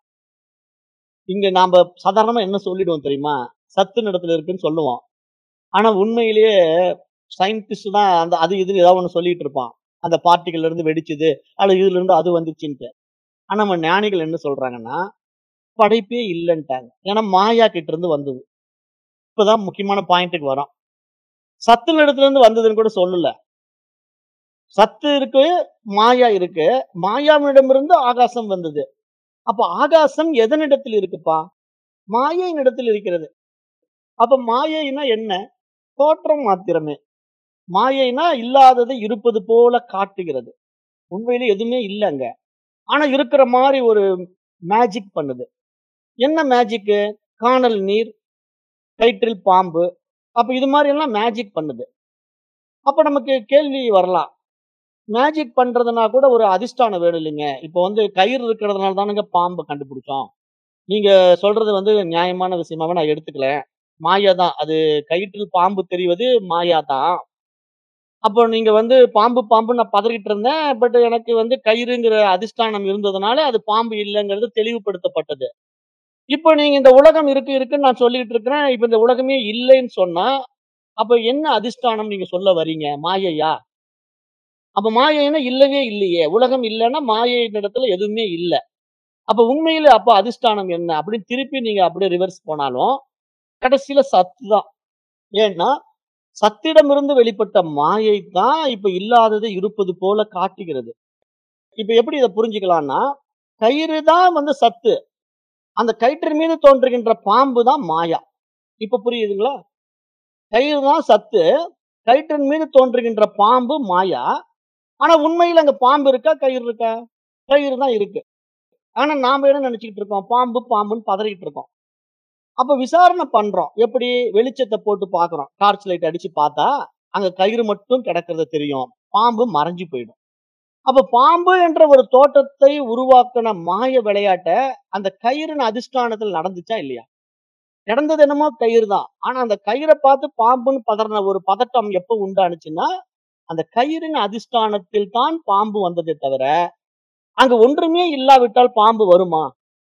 A: இங்க நாம சாதாரணமா என்ன சொல்லிடுவோம் தெரியுமா சத்து இடத்துல இருக்குன்னு சொல்லுவோம் ஆனா உண்மையிலேயே சயின்டிஸ்ட் தான் அந்த அது இதுன்னு ஏதாவது ஒண்ணு சொல்லிட்டு இருப்பான் அந்த பார்ட்டிகள்ல இருந்து வெடிச்சுது அல்லது இதுல இருந்து அது வந்துச்சுன்ட்டு ஆனா நம்ம ஞானிகள் என்ன சொல்றாங்கன்னா படைப்பே இல்லைன்ட்டாங்க ஏன்னா மாயா கிட்ட இருந்து வந்தது இப்பதான் முக்கியமான பாயிண்ட்டுக்கு வரோம் சத்து இடத்துல இருந்து வந்ததுன்னு கூட சொல்லல சத்து இருக்கு மாயா இருக்கு மாயாவிடமிருந்து ஆகாசம் வந்தது அப்ப ஆகாசம் எதனிடத்தில் இருக்குப்பா மாயையின் இடத்தில் இருக்கிறது அப்ப மாயைனா என்ன தோற்றம் மாத்திரமே மாயைனா இல்லாததை இருப்பது போல காட்டுகிறது உண்மையிலே எதுவுமே இல்லைங்க ஆனா இருக்கிற மாதிரி ஒரு மேஜிக் பண்ணுது என்ன மேஜிக்கு காணல் நீர் கயிற்றில் பாம்பு அப்ப இது மாதிரி எல்லாம் மேஜிக் பண்ணுது அப்ப நமக்கு கேள்வி வரலாம் மேஜிக் பண்றதுனா கூட ஒரு அதிஷ்டானம் வேணும் இல்லைங்க இப்போ வந்து கயிறு இருக்கிறதுனால தானுங்க பாம்பு கண்டுபிடிச்சோம் நீங்க சொல்றது வந்து நியாயமான விஷயமாவே நான் எடுத்துக்கல மாயா தான் அது கயிற்றில் பாம்பு தெரிவது மாயா தான் அப்போ நீங்க வந்து பாம்பு பாம்பு நான் பதறிட்டு இருந்தேன் பட் எனக்கு வந்து கயிறுங்கிற அதிஷ்டானம் இருந்ததுனால அது பாம்பு இல்லைங்கிறது தெளிவுபடுத்தப்பட்டது இப்போ நீங்க இந்த உலகம் இருக்கு இருக்குன்னு நான் சொல்லிட்டு இருக்கிறேன் இப்ப இந்த உலகமே இல்லைன்னு சொன்னா அப்ப என்ன அதிஷ்டானம் நீங்க சொல்ல வரீங்க மாயையா அப்ப மாயைன்னா இல்லவே இல்லையே உலகம் இல்லைன்னா மாயையின் இடத்துல எதுவுமே இல்லை அப்ப உண்மையில அப்ப அதிஷ்டானம் என்ன அப்படின்னு திருப்பி நீங்க அப்படியே ரிவர்ஸ் போனாலும் கடைசியில சத்து தான் ஏன்னா சத்திடமிருந்து வெளிப்பட்ட மாயை தான் இப்ப இல்லாதது இருப்பது போல காட்டுகிறது இப்ப எப்படி இதை புரிஞ்சுக்கலாம்னா கயிறு தான் வந்து சத்து அந்த கயிற்றின் மீது தோன்றுகின்ற பாம்பு தான் மாயா இப்ப புரியுதுங்களா கயிறு தான் சத்து கயிற்றின் மீது தோன்றுகின்ற பாம்பு மாயா ஆனா உண்மையில அங்க பாம்பு இருக்கா கயிறு இருக்கா கயிறு தான் இருக்கு ஆனா நாம என்ன நினைச்சுக்கிட்டு இருக்கோம் பாம்பு பாம்புன்னு பதறிக்கிட்டு இருக்கோம் அப்ப விசாரணை பண்றோம் எப்படி வெளிச்சத்தை போட்டு பாக்குறோம் டார்ச் லைட் அடிச்சு பார்த்தா அங்க கயிறு மட்டும் கிடக்கிறது தெரியும் பாம்பு மறைஞ்சு போயிடும் அப்ப பாம்பு என்ற ஒரு தோட்டத்தை உருவாக்கின மாய விளையாட்ட அந்த கயிறுன அதிஷ்டானத்தில் நடந்துச்சா இல்லையா நடந்தது என்னமோ கயிறு தான் ஆனா அந்த கயிறை பார்த்து பாம்புன்னு பதறின ஒரு பதட்டம் எப்ப உண்டானுச்சுன்னா அந்த கயிறின் அதிஷ்டானத்தில் தான் பாம்பு வந்ததே தவிர அங்க ஒன்றுமே இல்லாவிட்டால் பாம்பு வருமா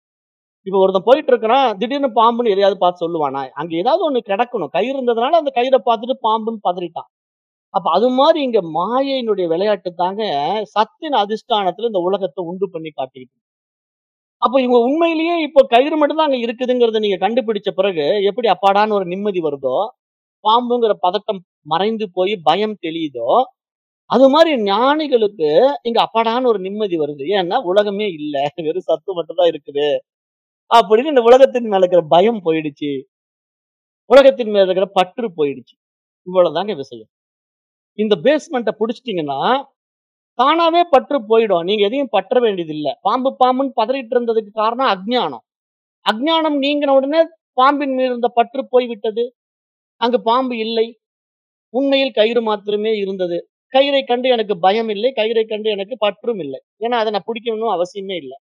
A: இப்ப ஒருத்தன் போயிட்டு இருக்கிறான் திடீர்னு பாம்புன்னு எதையாவது பார்த்து சொல்லுவானா அங்க ஏதாவது ஒண்ணு கிடக்கணும் கயிறு இருந்ததுனால அந்த கயிறை பார்த்துட்டு பாம்புன்னு பதறிட்டான் அப்ப அது மாதிரி இங்க மாயையினுடைய விளையாட்டு தாங்க சத்தின் அதிஷ்டானத்துல இந்த உலகத்தை உண்டு பண்ணி காட்டிக்கிட்டு இருக்கு. அப்ப இவங்க உண்மையிலேயே இப்போ கயிறு மட்டும்தான் அங்க இருக்குதுங்கிறத நீங்க கண்டுபிடிச்ச பிறகு எப்படி அப்பாடான்னு ஒரு நிம்மதி வருதோ பாம்புங்கிற பதட்டம் மறைந்து போய் பயம் தெளியுதோ அது மாதிரி ஞானிகளுக்கு இங்க அப்பாடான்னு ஒரு நிம்மதி வருது ஏன்னா உலகமே இல்ல வெறும் சத்து மட்டும் தான் இருக்குது அப்படின்னு இந்த உலகத்தின் மேல இருக்கிற பயம் போயிடுச்சு உலகத்தின் மேல இருக்கிற பற்று போயிடுச்சு இவ்வளவுதாங்க விஷயம் இந்த பேஸ்மெண்ட்டை புடிச்சிட்டீங்கன்னா தானாவே பற்று போயிடும் நீங்க எதையும் பற்ற வேண்டியது இல்ல பாம்பு பாம்புன்னு பதறிட்டு இருந்ததுக்கு காரணம் அஜ்ஞானம் அஜ்ஞானம் நீங்கின உடனே பாம்பின் மீது இருந்த பற்று போய்விட்டது அங்கு பாம்பு இல்லை உண்மையில் கயிறு மாத்திரமே இருந்தது கயிறை கண்டு எனக்கு பயம் இல்லை கயிறை கண்டு எனக்கு பற்றும் இல்லை ஏன்னா அதை நான் பிடிக்கணும் அவசியமே இல்லை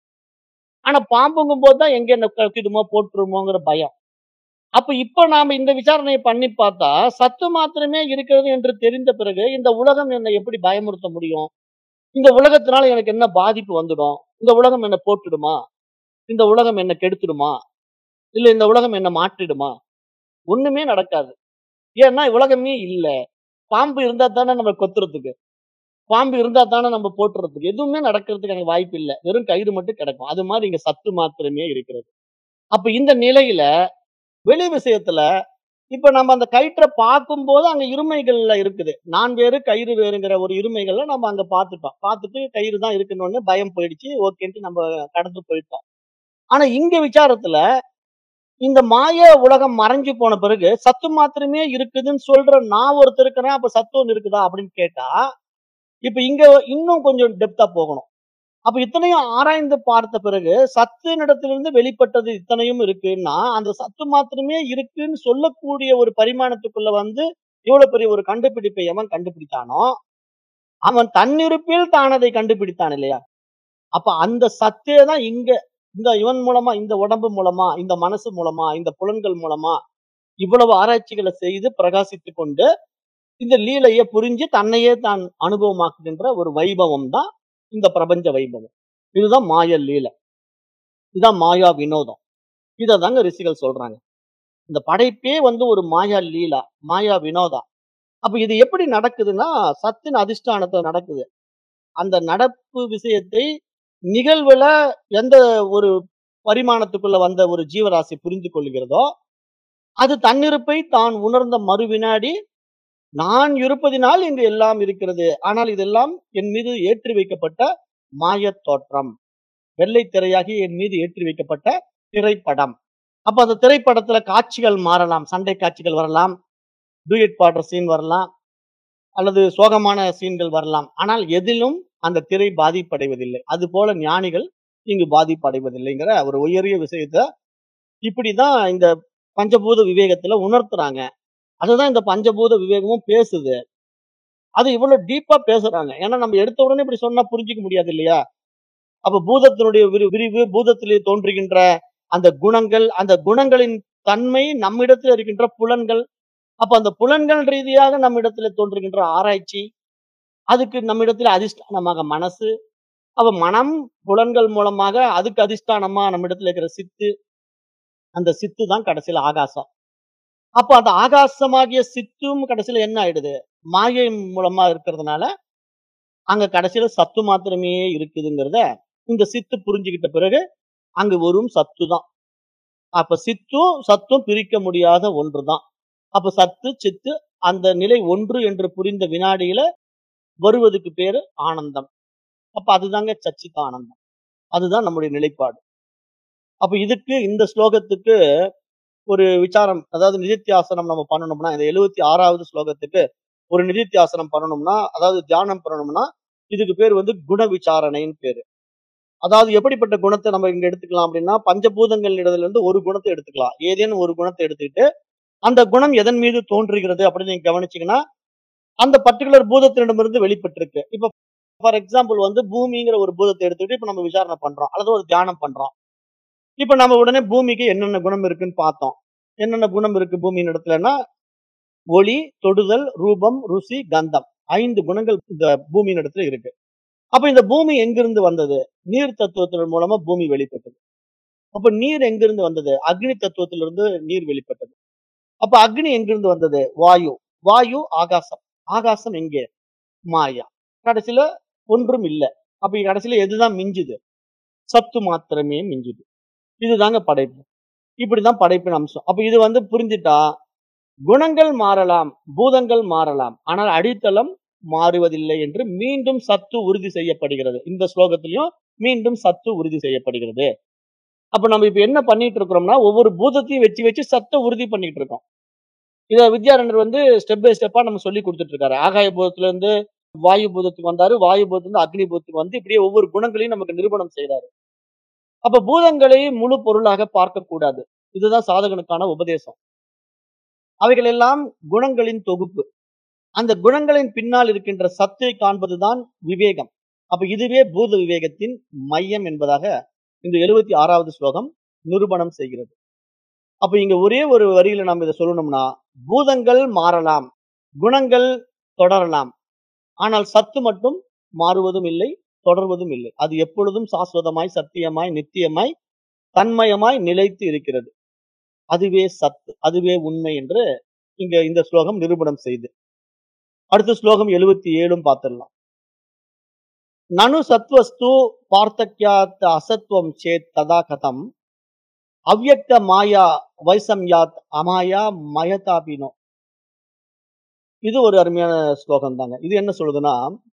A: ஆனா பாம்புங்கும் போது தான் எங்க என்ன கட்டிடுமோ போட்டுருமோங்கிற பயம் அப்ப இப்ப நாம இந்த விசாரணையை பண்ணி பார்த்தா சத்து மாத்திரமே இருக்கிறது என்று தெரிந்த பிறகு இந்த உலகம் என்னை எப்படி பயமுறுத்த முடியும் இந்த உலகத்தினால எனக்கு என்ன பாதிப்பு வந்துடும் இந்த உலகம் என்ன போட்டுடுமா இந்த உலகம் என்ன கெடுத்துடுமா இல்ல இந்த உலகம் என்ன மாற்றிடுமா ஒண்ணுமே நடக்காது ஏன்னா உலகமே இல்ல பாம்பு இருந்தா தானே நம்ம கொத்துறதுக்கு பாம்பு இருந்தா தானே நம்ம போட்டுறதுக்கு எதுவுமே நடக்கிறதுக்கு எனக்கு வாய்ப்பு இல்லை வெறும் கயிறு மட்டும் கிடக்கும் அது மாதிரி இங்க சத்து மாத்திரமே இருக்கிறது அப்ப இந்த நிலையில வெளி விஷயத்துல இப்ப நம்ம அந்த கயிற்றை பார்க்கும்போது அங்க இருமைகள்ல இருக்குது நான் வேறு கயிறு வேறுங்கிற ஒரு இருமைகள்ல நம்ம அங்க பார்த்துட்டோம் பார்த்துட்டு கயிறு தான் இருக்குன்னு உடனே பயம் போயிடுச்சு ஓகேன்ட்டு நம்ம கடந்து போயிட்டோம் ஆனா இங்க விசாரத்துல இந்த மாய உலகம் மறைஞ்சு போன பிறகு சத்து மாத்திரமே இருக்குதுன்னு சொல்ற நான் ஒருத்தர் இருக்கிறேன் அப்ப சத்து ஒன்று இருக்குதா அப்படின்னு கேட்டா இப்ப இங்க இன்னும் கொஞ்சம் டெப்தா போகணும் அப்ப இத்தனையும் ஆராய்ந்து பார்த்த பிறகு சத்தினிடத்திலிருந்து வெளிப்பட்டது இத்தனையும் இருக்குன்னா அந்த சத்து மாத்திரமே இருக்குன்னு சொல்லக்கூடிய ஒரு பரிமாணத்துக்குள்ள வந்து இவ்வளவு பெரிய ஒரு கண்டுபிடிப்பை எவன் கண்டுபிடித்தானோ அவன் தன்னிருப்பில் தான் அதை கண்டுபிடித்தான் இல்லையா அப்ப அந்த சத்தே தான் இங்க இந்த இவன் மூலமா இந்த உடம்பு மூலமா இந்த மனசு மூலமா இந்த புலன்கள் மூலமா இவ்வளவு ஆராய்ச்சிகளை செய்து பிரகாசித்து கொண்டு இந்த லீலையை புரிஞ்சு தன்னையே தான் அனுபவமாக்குகின்ற ஒரு வைபவம் தான் இந்த பிரபஞ்ச வைபவம் இதுதான் மாய லீலை இதுதான் மாயா வினோதம் இதை தாங்க ரிஷிகள் சொல்றாங்க இந்த படைப்பே வந்து ஒரு மாயா லீலா மாயா வினோதா அப்ப இது எப்படி நடக்குதுன்னா சத்தின் அதிஷ்டானத்துல நடக்குது அந்த நடப்பு விஷயத்தை நிகழ்வுல எந்த ஒரு பரிமாணத்துக்குள்ள வந்த ஒரு ஜீவராசி புரிந்து கொள்கிறதோ அது தன்னிருப்பை தான் உணர்ந்த மறு வினாடி நான் இருப்பதினால் இங்கு எல்லாம் இருக்கிறது ஆனால் இதெல்லாம் என் மீது ஏற்றி வைக்கப்பட்ட மாயத் தோற்றம் வெள்ளை திரையாகி என் மீது ஏற்றி வைக்கப்பட்ட திரைப்படம் அப்ப அந்த திரைப்படத்துல காட்சிகள் மாறலாம் சண்டை காட்சிகள் வரலாம் டூயட் பாடுற சீன் வரலாம் அல்லது சோகமான சீன்கள் வரலாம் ஆனால் எதிலும் அந்த திரை பாதிப்படைவதில்லை அது போல ஞானிகள் இங்கு பாதிப்படைவதில்லைங்கிற ஒரு உயரிய விஷயத்த இப்படிதான் இந்த பஞ்சபூத விவேகத்துல உணர்த்துறாங்க அதுதான் இந்த பஞ்சபூத விவேகமும் பேசுது அது இவ்வளவு டீப்பா பேசுறாங்க ஏன்னா நம்ம எடுத்த உடனே இப்படி சொன்னா புரிஞ்சுக்க முடியாது இல்லையா அப்ப பூதத்தினுடைய விரி- விரிவு பூதத்திலே தோன்றுகின்ற அந்த குணங்கள் அந்த குணங்களின் தன்மை நம்மிடத்தில் இருக்கின்ற புலன்கள் அப்ப அந்த புலன்கள் ரீதியாக நம்மிடத்துல தோன்றுகின்ற ஆராய்ச்சி அதுக்கு நம்மிடத்துல அதிஷ்டானமாக மனசு அப்ப மனம் புலன்கள் மூலமாக அதுக்கு அதிஷ்டானமா நம்மிடத்துல இருக்கிற சித்து அந்த சித்து தான் கடைசியில ஆகாசம் அப்ப அந்த ஆகாசமாகிய சித்தும் கடைசியில என்ன ஆயிடுது மாயை மூலமா இருக்கிறதுனால அங்க கடைசியில சத்து மாத்திரமே இருக்குதுங்கிறத இந்த சித்து புரிஞ்சுக்கிட்ட பிறகு அங்கு வெறும் சத்து தான் அப்ப சித்தும் சத்தும் பிரிக்க முடியாத ஒன்றுதான் அப்ப சத்து சித்து அந்த நிலை ஒன்று என்று புரிந்த வினாடியில வருவதுக்கு பேரு ஆனந்தம் அப்ப அதுதாங்க சச்சித் ஆனந்தம் அதுதான் நம்முடைய நிலைப்பாடு அப்ப இதுக்கு இந்த ஸ்லோகத்துக்கு ஒரு விசாரம் அதாவது நிதித்தியாசனம் நம்ம பண்ணணும்னா இந்த எழுபத்தி ஆறாவது ஸ்லோகத்துக்கு ஒரு நிதித்தியாசனம் பண்ணணும்னா அதாவது தியானம் பண்ணணும்னா இதுக்கு பேர் வந்து குண விசாரணைன்னு பேரு அதாவது எப்படிப்பட்ட குணத்தை நம்ம இங்க எடுத்துக்கலாம் அப்படின்னா பஞ்சபூதங்கள் இருந்து ஒரு குணத்தை எடுத்துக்கலாம் ஏதேனும் ஒரு குணத்தை எடுத்துக்கிட்டு அந்த குணம் எதன் மீது தோன்றுகிறது அப்படின்னு நீங்க கவனிச்சீங்கன்னா அந்த பர்டிகுலர் பூதத்தினிடமிருந்து வெளிப்பட்டிருக்கு இப்ப ஃபார் எக்ஸாம்பிள் வந்து பூமிங்கிற ஒரு பூதத்தை எடுத்துக்கிட்டு இப்ப நம்ம விசாரணை பண்றோம் அல்லது ஒரு தியானம் பண்றோம் இப்ப நம்ம உடனே பூமிக்கு என்னென்ன குணம் இருக்குன்னு பார்த்தோம் என்னென்ன குணம் இருக்கு பூமியின் இடத்துலன்னா ஒளி தொடுதல் ரூபம் ருசி கந்தம் ஐந்து குணங்கள் இந்த பூமியின் இடத்துல இருக்கு அப்ப இந்த பூமி எங்கிருந்து வந்தது நீர் தத்துவத்தின் மூலமா பூமி வெளிப்பட்டது அப்ப நீர் எங்கிருந்து வந்தது அக்னி தத்துவத்திலிருந்து நீர் வெளிப்பட்டது அப்ப அக்னி எங்கிருந்து வந்தது வாயு வாயு ஆகாசம் ஆகாசம் எங்கே மாயா கடைசியில ஒன்றும் இல்ல அப்ப கடைசியில எதுதான் மிஞ்சுது சத்து மாத்திரமே மிஞ்சுது இதுதாங்க படைப்பு இப்படிதான் படைப்பின் அம்சம் அப்ப இது வந்து புரிஞ்சிட்டா குணங்கள் மாறலாம் பூதங்கள் மாறலாம் ஆனால் அடித்தளம் மாறுவதில்லை என்று மீண்டும் சத்து உறுதி செய்யப்படுகிறது இந்த ஸ்லோகத்திலையும் மீண்டும் சத்து உறுதி செய்யப்படுகிறது அப்ப நம்ம இப்ப என்ன பண்ணிட்டு இருக்கிறோம்னா ஒவ்வொரு பூதத்தையும் வச்சு வச்சு சத்தை உறுதி பண்ணிட்டு இருக்கோம் இத வித்யாரண்யர் வந்து ஸ்டெப் பை ஸ்டெப்பா நம்ம சொல்லி கொடுத்துட்டு இருக்காரு ஆகாய பூதத்துல இருந்து வாயு பூதத்துக்கு வந்தாரு வாயு பூதத்துல இருந்து அக்னி பூதத்துக்கு வந்து இப்படியே ஒவ்வொரு குணங்களையும் நமக்கு நிரூபணம் செய்றாரு அப்ப பூதங்களை முழு பொருளாக பார்க்க கூடாது இதுதான் சாதகனுக்கான உபதேசம் அவைகள் எல்லாம் குணங்களின் தொகுப்பு அந்த குணங்களின் பின்னால் இருக்கின்ற சத்தை காண்பதுதான் விவேகம் அப்ப இதுவே பூத விவேகத்தின் மையம் என்பதாக இந்த எழுபத்தி ஆறாவது ஸ்லோகம் நிரூபணம் செய்கிறது அப்ப இங்க ஒரே ஒரு வரியில நம்ம இதை சொல்லணும்னா பூதங்கள் மாறலாம் குணங்கள் தொடரலாம் ஆனால் சத்து மட்டும் மாறுவதும் இல்லை தொடர்வதும் இல்லை அது எப்பொழுதும் சாஸ்வதமாய் சத்தியமாய் நித்தியமாய் தன்மயமாய் நிலைத்து இருக்கிறது அதுவே சத்து அதுவே உண்மை என்று இங்க இந்த ஸ்லோகம் நிரூபணம் செய்து அடுத்த ஸ்லோகம் எழுபத்தி ஏழும் பார்த்திடலாம் நனு சத்வஸ்து பார்த்தக்யாத் அசத்வம் சேத் ததா கதம் அவ்யக்த மாயா வைசம்யாத் அமாயா மயதாபினோ இது ஒரு அருமையான ஸ்லோகம் தாங்க இது என்ன சொல்லுதுன்னா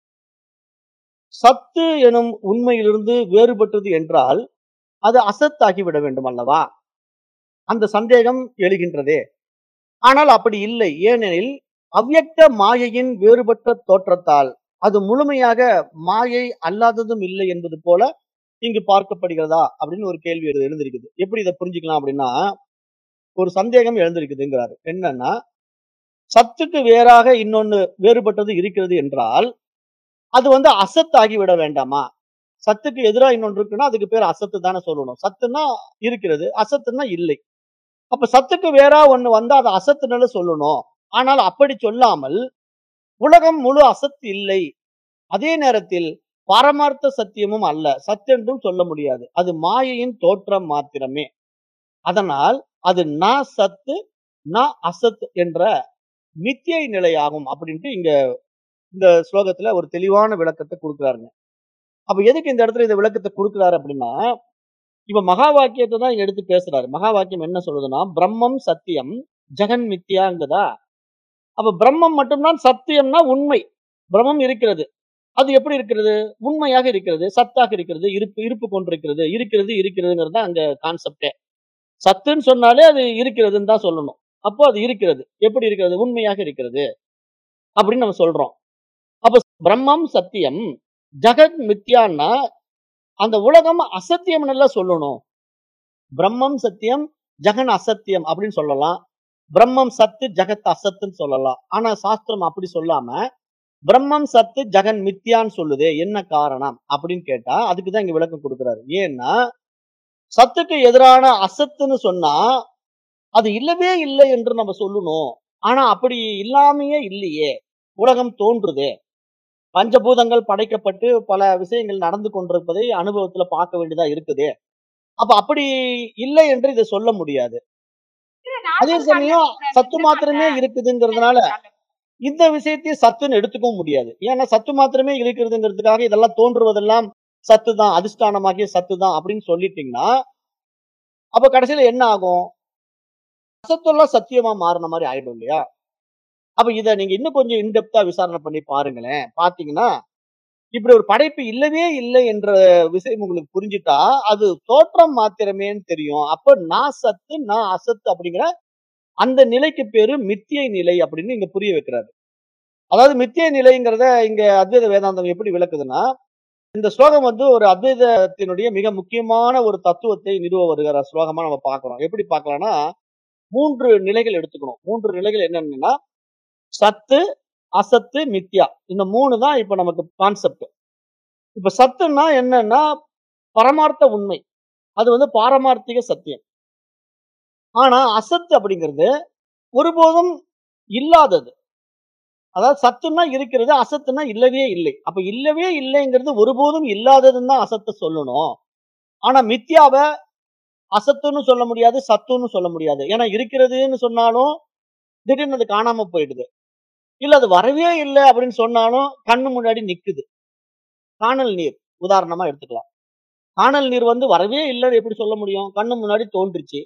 A: சத்து எனும் உண்மையிலிருந்து வேறுபட்டது என்றால் அது அசத்தாகி விட வேண்டும் அல்லவா அந்த சந்தேகம் எழுகின்றதே ஆனால் அப்படி இல்லை ஏனெனில் அவ்யக்த மாயையின் வேறுபட்ட தோற்றத்தால் அது முழுமையாக மாயை அல்லாததும் இல்லை என்பது போல இங்கு பார்க்கப்படுகிறதா அப்படின்னு ஒரு கேள்வி எழு- எழுந்திருக்குது எப்படி இதை புரிஞ்சுக்கலாம் அப்படின்னா ஒரு சந்தேகம் எழுந்திருக்குதுங்கிறாரு என்னன்னா சத்துக்கு வேறாக இன்னொன்னு வேறுபட்டது இருக்கிறது என்றால் அது வந்து அசத்தாகி விட வேண்டாமா சத்துக்கு எதிரா இன்னொன்று இருக்குன்னா அதுக்கு பேர் அசத்து தானே சொல்லணும் சத்துன்னா இருக்கிறது அசத்துன்னா இல்லை அப்ப சத்துக்கு வேறா ஒண்ணு வந்தா அது அசத்துனால சொல்லணும் ஆனால் அப்படி சொல்லாமல் உலகம் முழு அசத்து இல்லை அதே நேரத்தில் பரமார்த்த சத்தியமும் அல்ல சத்தென்றும் சொல்ல முடியாது அது மாயையின் தோற்றம் மாத்திரமே அதனால் அது ந சத்து ந அசத் என்ற நித்திய நிலையாகும் அப்படின்ட்டு இங்க இந்த ஸ்லோகத்துல ஒரு தெளிவான விளக்கத்தை கொடுக்குறாருங்க அப்ப எதுக்கு இந்த இடத்துல இந்த விளக்கத்தை கொடுக்குறாரு அப்படின்னா இப்ப மகா வாக்கியத்தை தான் இங்க எடுத்து பேசுறாரு மகா வாக்கியம் என்ன சொல்லுதுன்னா பிரம்மம் சத்தியம் ஜெகன் மித்யாங்குதா அப்ப பிரம்மம் மட்டும்தான் சத்தியம்னா உண்மை பிரம்மம் இருக்கிறது அது எப்படி இருக்கிறது உண்மையாக இருக்கிறது சத்தாக இருக்கிறது இருப்பு இருப்பு கொண்டிருக்கிறது இருக்கிறது இருக்கிறதுங்கிறது தான் அங்க கான்செப்டே சத்துன்னு சொன்னாலே அது இருக்கிறதுன்னு தான் சொல்லணும் அப்போ அது இருக்கிறது எப்படி இருக்கிறது உண்மையாக இருக்கிறது அப்படின்னு நம்ம சொல்றோம் அப்ப பிரம்மம் சத்தியம் ஜகத் மித்யான்னா அந்த உலகம் அசத்தியம் எல்லாம் சொல்லணும் பிரம்மம் சத்தியம் ஜெகன் அசத்தியம் அப்படின்னு சொல்லலாம் பிரம்மம் சத்து ஜெகத் அசத்துன்னு சொல்லலாம் ஆனா சாஸ்திரம் அப்படி சொல்லாம பிரம்மம் சத்து ஜெகன் மித்யான்னு சொல்லுதே என்ன காரணம் அப்படின்னு கேட்டா அதுக்கு தான் இங்க விளக்கம் கொடுக்குறாரு ஏன்னா சத்துக்கு எதிரான அசத்துன்னு சொன்னா அது இல்லவே இல்லை என்று நம்ம சொல்லணும் ஆனா அப்படி இல்லாமையே இல்லையே உலகம் தோன்றுதே பஞ்சபூதங்கள் படைக்கப்பட்டு பல விஷயங்கள் நடந்து கொண்டிருப்பதை அனுபவத்துல பார்க்க வேண்டியதா இருக்குதே அப்ப அப்படி இல்லை என்று இதை சொல்ல முடியாது அதே சமயம் சத்து மாத்திரமே இருக்குதுங்கிறதுனால இந்த விஷயத்தையும் சத்துன்னு எடுத்துக்கவும் முடியாது ஏன்னா சத்து மாத்திரமே இருக்கிறதுங்கிறதுக்காக இதெல்லாம் தோன்றுவதெல்லாம் சத்து தான் அதிஷ்டானமாகிய சத்து தான் அப்படின்னு சொல்லிட்டீங்கன்னா அப்ப கடைசியில என்ன ஆகும் அசத்தெல்லாம் சத்தியமா மாறின மாதிரி ஆயிடும் இல்லையா அப்ப இத நீங்க இன்னும் கொஞ்சம் இன்டெப்தா விசாரணை பண்ணி பாருங்களேன் பாத்தீங்கன்னா இப்படி ஒரு படைப்பு இல்லவே இல்லை என்ற விஷயம் உங்களுக்கு புரிஞ்சுட்டா அது தோற்றம் மாத்திரமேன்னு தெரியும் அப்ப நான் சத்து நான் அசத்து அப்படிங்கிற அந்த நிலைக்கு பேரு மித்தியை நிலை அப்படின்னு இங்க புரிய வைக்கிறாரு அதாவது மித்திய நிலைங்கிறத இங்க அத்வைத வேதாந்தம் எப்படி விளக்குதுன்னா இந்த ஸ்லோகம் வந்து ஒரு அத்வைதத்தினுடைய மிக முக்கியமான ஒரு தத்துவத்தை நிறுவ வருகிற ஸ்லோகமா நம்ம பார்க்கிறோம் எப்படி பார்க்கலாம்னா மூன்று நிலைகள் எடுத்துக்கணும் மூன்று நிலைகள் என்னன்னா சத்து அசத்து மித்யா இந்த மூணு தான் இப்ப நமக்கு கான்செப்ட் இப்ப சத்துன்னா என்னன்னா பரமார்த்த உண்மை அது வந்து பாரமார்த்திக சத்தியம் ஆனா அசத்து அப்படிங்கிறது ஒருபோதும் இல்லாதது அதாவது சத்துன்னா இருக்கிறது அசத்துனா இல்லவே இல்லை அப்ப இல்லவே இல்லைங்கிறது ஒருபோதும் இல்லாததுன்னு தான் அசத்தை சொல்லணும் ஆனா மித்யாவை அசத்துன்னு சொல்ல முடியாது சத்துன்னு சொல்ல முடியாது ஏன்னா இருக்கிறதுன்னு சொன்னாலும் திடீர்னு அது காணாம போயிடுது இல்ல அது வரவே இல்லை அப்படின்னு சொன்னாலும் கண்ணு முன்னாடி நிக்குது காணல் நீர் உதாரணமா எடுத்துக்கலாம் காணல் நீர் வந்து வரவே இல்லைன்னு எப்படி சொல்ல முடியும் கண்ணு முன்னாடி தோன்றுச்சு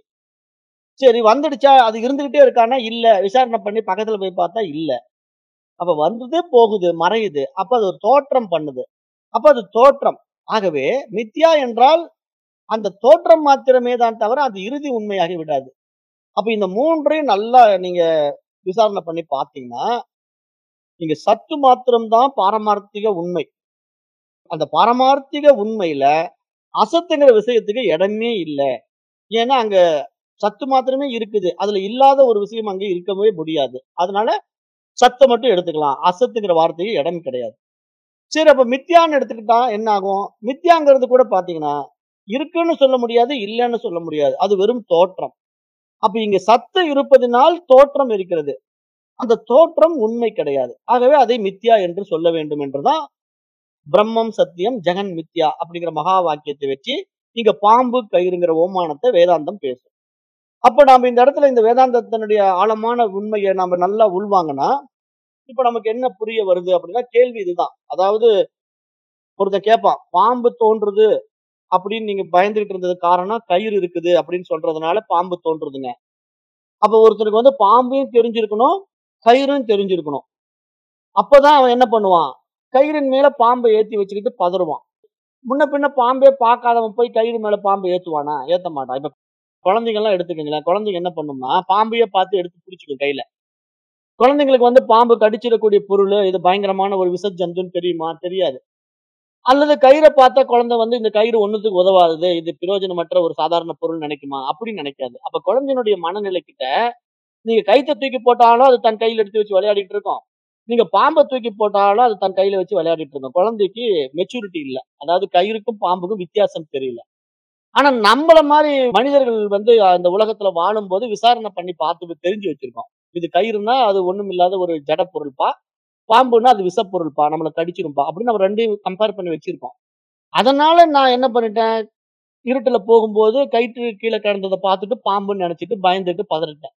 A: சரி வந்துடுச்சா அது இருந்துகிட்டே இருக்கானா இல்ல விசாரணை பண்ணி பக்கத்துல போய் பார்த்தா இல்ல அப்ப வந்தது போகுது மறையுது அப்ப அது ஒரு தோற்றம் பண்ணுது அப்ப அது தோற்றம் ஆகவே மித்யா என்றால் அந்த தோற்றம் மாத்திரமே தான் தவிர அது இறுதி உண்மையாகி விடாது அப்ப இந்த மூன்றையும் நல்லா நீங்க விசாரணை பண்ணி பார்த்தீங்கன்னா நீங்க சத்து மாத்திரம்தான் பாரமார்த்திக உண்மை அந்த பாரமார்த்திக உண்மையில அசத்துங்கிற விஷயத்துக்கு இடமே இல்லை ஏன்னா அங்க சத்து மாத்திரமே இருக்குது அதுல இல்லாத ஒரு விஷயம் அங்க இருக்கவே முடியாது அதனால சத்தை மட்டும் எடுத்துக்கலாம் அசத்துங்கிற வார்த்தைக்கு இடம் கிடையாது சரி அப்ப மித்யான்னு எடுத்துக்கிட்டா என்ன ஆகும் மித்யாங்கிறது கூட பாத்தீங்கன்னா இருக்குன்னு சொல்ல முடியாது இல்லைன்னு சொல்ல முடியாது அது வெறும் தோற்றம் அப்ப இங்க சத்து இருப்பதினால் தோற்றம் இருக்கிறது அந்த தோற்றம் உண்மை கிடையாது ஆகவே அதை மித்யா என்று சொல்ல வேண்டும் என்றுதான் பிரம்மம் சத்தியம் ஜெகன் மித்யா அப்படிங்கிற மகா வாக்கியத்தை வச்சு இங்க பாம்பு கயிறுங்கிற ஓமானத்தை வேதாந்தம் பேசும் அப்ப நாம இந்த இடத்துல இந்த வேதாந்தத்தினுடைய ஆழமான உண்மையை நாம நல்லா உள்வாங்கினா இப்ப நமக்கு என்ன புரிய வருது அப்படின்னா கேள்வி இதுதான் அதாவது ஒருத்தன் கேட்பான் பாம்பு தோன்றுது அப்படின்னு நீங்க பயந்துகிட்டு இருந்தது காரணம் கயிறு இருக்குது அப்படின்னு சொல்றதுனால பாம்பு தோன்றுதுங்க அப்ப ஒருத்தருக்கு வந்து பாம்பையும் தெரிஞ்சிருக்கணும் கயிறும் தெரிஞ்சிருக்கணும் அப்பதான் அவன் என்ன பண்ணுவான் கயிறின் மேல பாம்பை ஏத்தி வச்சுக்கிட்டு பதறுவான் முன்ன பின்ன பாம்பே பார்க்காதவன் போய் கயிறு மேல பாம்பை ஏத்துவானா ஏத்த மாட்டான் இப்ப குழந்தைங்க எல்லாம் எடுத்துக்கங்களேன் குழந்தைங்க என்ன பண்ணும்னா பாம்பையே பார்த்து எடுத்து பிடிச்சிக்கும் கையில குழந்தைங்களுக்கு வந்து பாம்பு கடிச்சிடக்கூடிய பொருள் இது பயங்கரமான ஒரு விச ஜந்துன்னு தெரியுமா தெரியாது அல்லது கயிறை பார்த்தா குழந்தை வந்து இந்த கயிறு ஒண்ணுத்துக்கு உதவாதது இது பிரயோஜனமற்ற ஒரு சாதாரண பொருள் நினைக்குமா அப்படின்னு நினைக்காது அப்ப குழந்தையினுடைய மனநிலை கிட்ட நீங்க கைத்தை தூக்கி போட்டாலும் அது தன் கையில எடுத்து வச்சு விளையாடிட்டு இருக்கும் நீங்க பாம்பை தூக்கி போட்டாலும் அது தன் கையில வச்சு விளையாடிட்டு இருக்கும் குழந்தைக்கு மெச்சூரிட்டி இல்ல அதாவது கயிறுக்கும் பாம்புக்கும் வித்தியாசம் தெரியல ஆனா நம்மள மாதிரி மனிதர்கள் வந்து அந்த உலகத்துல வாழும்போது விசாரணை பண்ணி பார்த்து தெரிஞ்சு வச்சிருக்கோம் இது கயிறுனா அது ஒண்ணும் இல்லாத ஒரு ஜட பொருள்பா பாம்புன்னா அது விஷப்பொருள்பா நம்மளை கடிச்சிரும்பா அப்படின்னு நம்ம ரெண்டையும் கம்பேர் பண்ணி வச்சிருக்கோம் அதனால நான் என்ன பண்ணிட்டேன் இருட்டுல போகும்போது கயிற்று கீழே கிடந்ததை பார்த்துட்டு பாம்புன்னு நினைச்சிட்டு பயந்துட்டு பதறிட்டேன்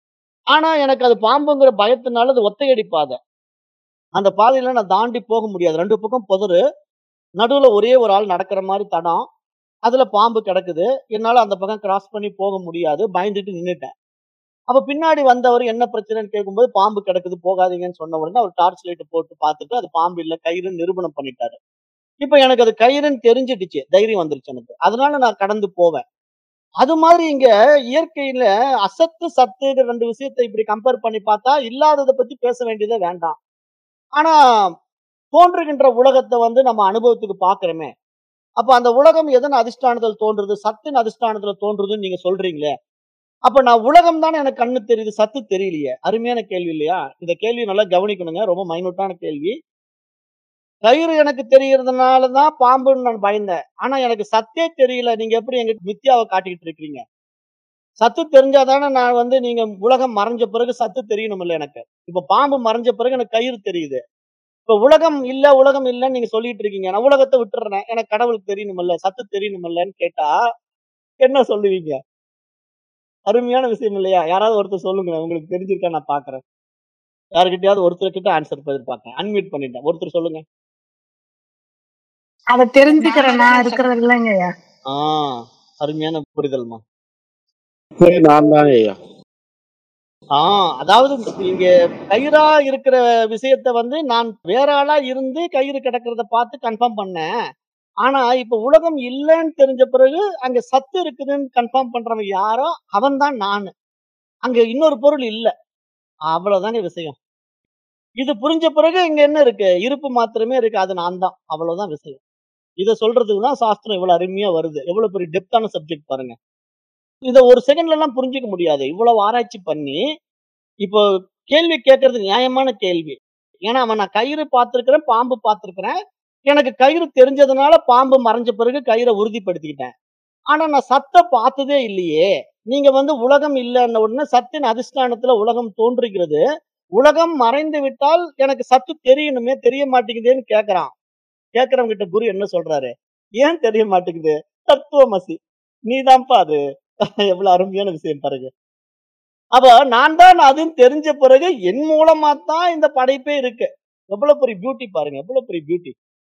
A: ஆனா எனக்கு அது பாம்புங்கிற பயத்தினால அது ஒத்தையடி பாதை அந்த பாதையில நான் தாண்டி போக முடியாது ரெண்டு பக்கம் புதரு நடுவுல ஒரே ஒரு ஆள் நடக்கிற மாதிரி தடம் அதுல பாம்பு கிடக்குது என்னால அந்த பக்கம் கிராஸ் பண்ணி போக முடியாது பயந்துட்டு நின்னுட்டேன் அப்ப பின்னாடி வந்தவர் என்ன பிரச்சனைன்னு கேட்கும்போது பாம்பு கிடக்குது போகாதீங்கன்னு சொன்ன உடனே அவர் டார்ச் லைட் போட்டு பார்த்துட்டு அது பாம்பு இல்ல கயிறுன்னு நிரூபணம் பண்ணிட்டாரு இப்ப எனக்கு அது கயிறுன்னு தெரிஞ்சிடுச்சு தைரியம் வந்துருச்சு எனக்கு அதனால நான் கடந்து போவேன் அது மாதிரி இங்க இயற்கையில அசத்து சத்து ரெண்டு விஷயத்தை இப்படி கம்பேர் பண்ணி பார்த்தா இல்லாததை பத்தி பேச வேண்டியதே வேண்டாம் ஆனா தோன்றுகின்ற உலகத்தை வந்து நம்ம அனுபவத்துக்கு பாக்குறோமே அப்ப அந்த உலகம் எதன் அதிஷ்டானத்தில் தோன்றுது சத்தின் அதிஷ்டானத்துல தோன்றுதுன்னு நீங்க சொல்றீங்களே அப்ப நான் உலகம் தானே எனக்கு கண்ணு தெரியுது சத்து தெரியலையே அருமையான கேள்வி இல்லையா இந்த கேள்வி நல்லா கவனிக்கணுங்க ரொம்ப மைனூட்டான கேள்வி கயிறு எனக்கு தெரியறதுனால தான் பாம்புன்னு நான் பயந்தேன் ஆனா எனக்கு சத்தே தெரியல நீங்க எப்படி எங்க மித்தியாவை காட்டிக்கிட்டு இருக்கீங்க சத்து தெரிஞ்சாதானே நான் வந்து நீங்க உலகம் மறைஞ்ச பிறகு சத்து தெரியணும் இல்ல எனக்கு இப்ப பாம்பு மறைஞ்ச பிறகு எனக்கு கயிறு தெரியுது இப்ப உலகம் இல்ல உலகம் இல்லன்னு நீங்க சொல்லிட்டு இருக்கீங்க நான் உலகத்தை விட்டுறேன் எனக்கு கடவுளுக்கு தெரியணுமில்ல சத்து தெரியணுமில்லன்னு கேட்டா என்ன சொல்லுவீங்க அருமையான விஷயம் இல்லையா யாராவது ஒருத்தர் சொல்லுங்க உங்களுக்கு தெரிஞ்சிருக்கா நான் பாக்குறேன் யாருக்கிட்டயாவது ஒருத்தர் கிட்ட ஆன்சர் எதிர்பார்க்கேன் அன்மியூட் பண்ணிட்டேன் ஒருத்தர் சொல்லுங்க
B: அத தெரிஞ்சுக்கிற நான் இருக்கிறது இல்லைங்கய்யா
A: ஆ அருமையான புரிதல்மா
C: சரி நான் தாங்க ஐயா
A: ஆ அதாவது இங்க கயிறா இருக்கிற விஷயத்த வந்து நான் வேற ஆளா இருந்து கயிறு கிடக்கிறத பார்த்து கன்ஃபார்ம் பண்ணேன் ஆனா இப்ப உலகம் இல்லைன்னு தெரிஞ்ச பிறகு அங்க சத்து இருக்குதுன்னு கன்ஃபார்ம் பண்றவன் யாரோ அவன் தான் நானு அங்க இன்னொரு பொருள் இல்ல அவ்வளவுதானே விஷயம் இது புரிஞ்ச பிறகு இங்க என்ன இருக்கு இருப்பு மாத்திரமே இருக்கு அது நான் தான் அவ்வளவுதான் விஷயம் இத சொல்றதுக்கு தான் சாஸ்திரம் இவ்வளவு அருமையா வருது எவ்வளவு பெரிய டெப்தான சப்ஜெக்ட் பாருங்க இத ஒரு செகண்ட்ல எல்லாம் புரிஞ்சுக்க முடியாது இவ்வளவு ஆராய்ச்சி பண்ணி இப்போ கேள்வி கேட்கறது நியாயமான கேள்வி ஏன்னா அவன் நான் கயிறு பார்த்திருக்கிறேன் பாம்பு பார்த்திருக்கிறேன் எனக்கு கயிறு தெரிஞ்சதுனால பாம்பு மறைஞ்ச பிறகு கயிறை உறுதிப்படுத்திக்கிட்டேன் ஆனா நான் சத்த பார்த்ததே இல்லையே நீங்க வந்து உலகம் இல்லைன்ன உடனே சத்தின் அதிஷ்டானத்துல உலகம் தோன்றுகிறது உலகம் மறைந்து விட்டால் எனக்கு சத்து தெரியணுமே தெரிய மாட்டேங்குதேன்னு கேக்குறான் கேக்குறவங்க கிட்ட குரு என்ன சொல்றாரு ஏன் தெரிய மாட்டேங்குது தத்துவமசி நீதான்ப்பா அது எவ்வளவு அருமையான விஷயம் பாருங்க அப்ப நான் தான் அதுன்னு தெரிஞ்ச பிறகு என் மூலமா தான் இந்த படைப்பே இருக்கு எவ்வளவு பெரிய பியூட்டி பாருங்க எவ்வளவு பெரிய பியூட்டி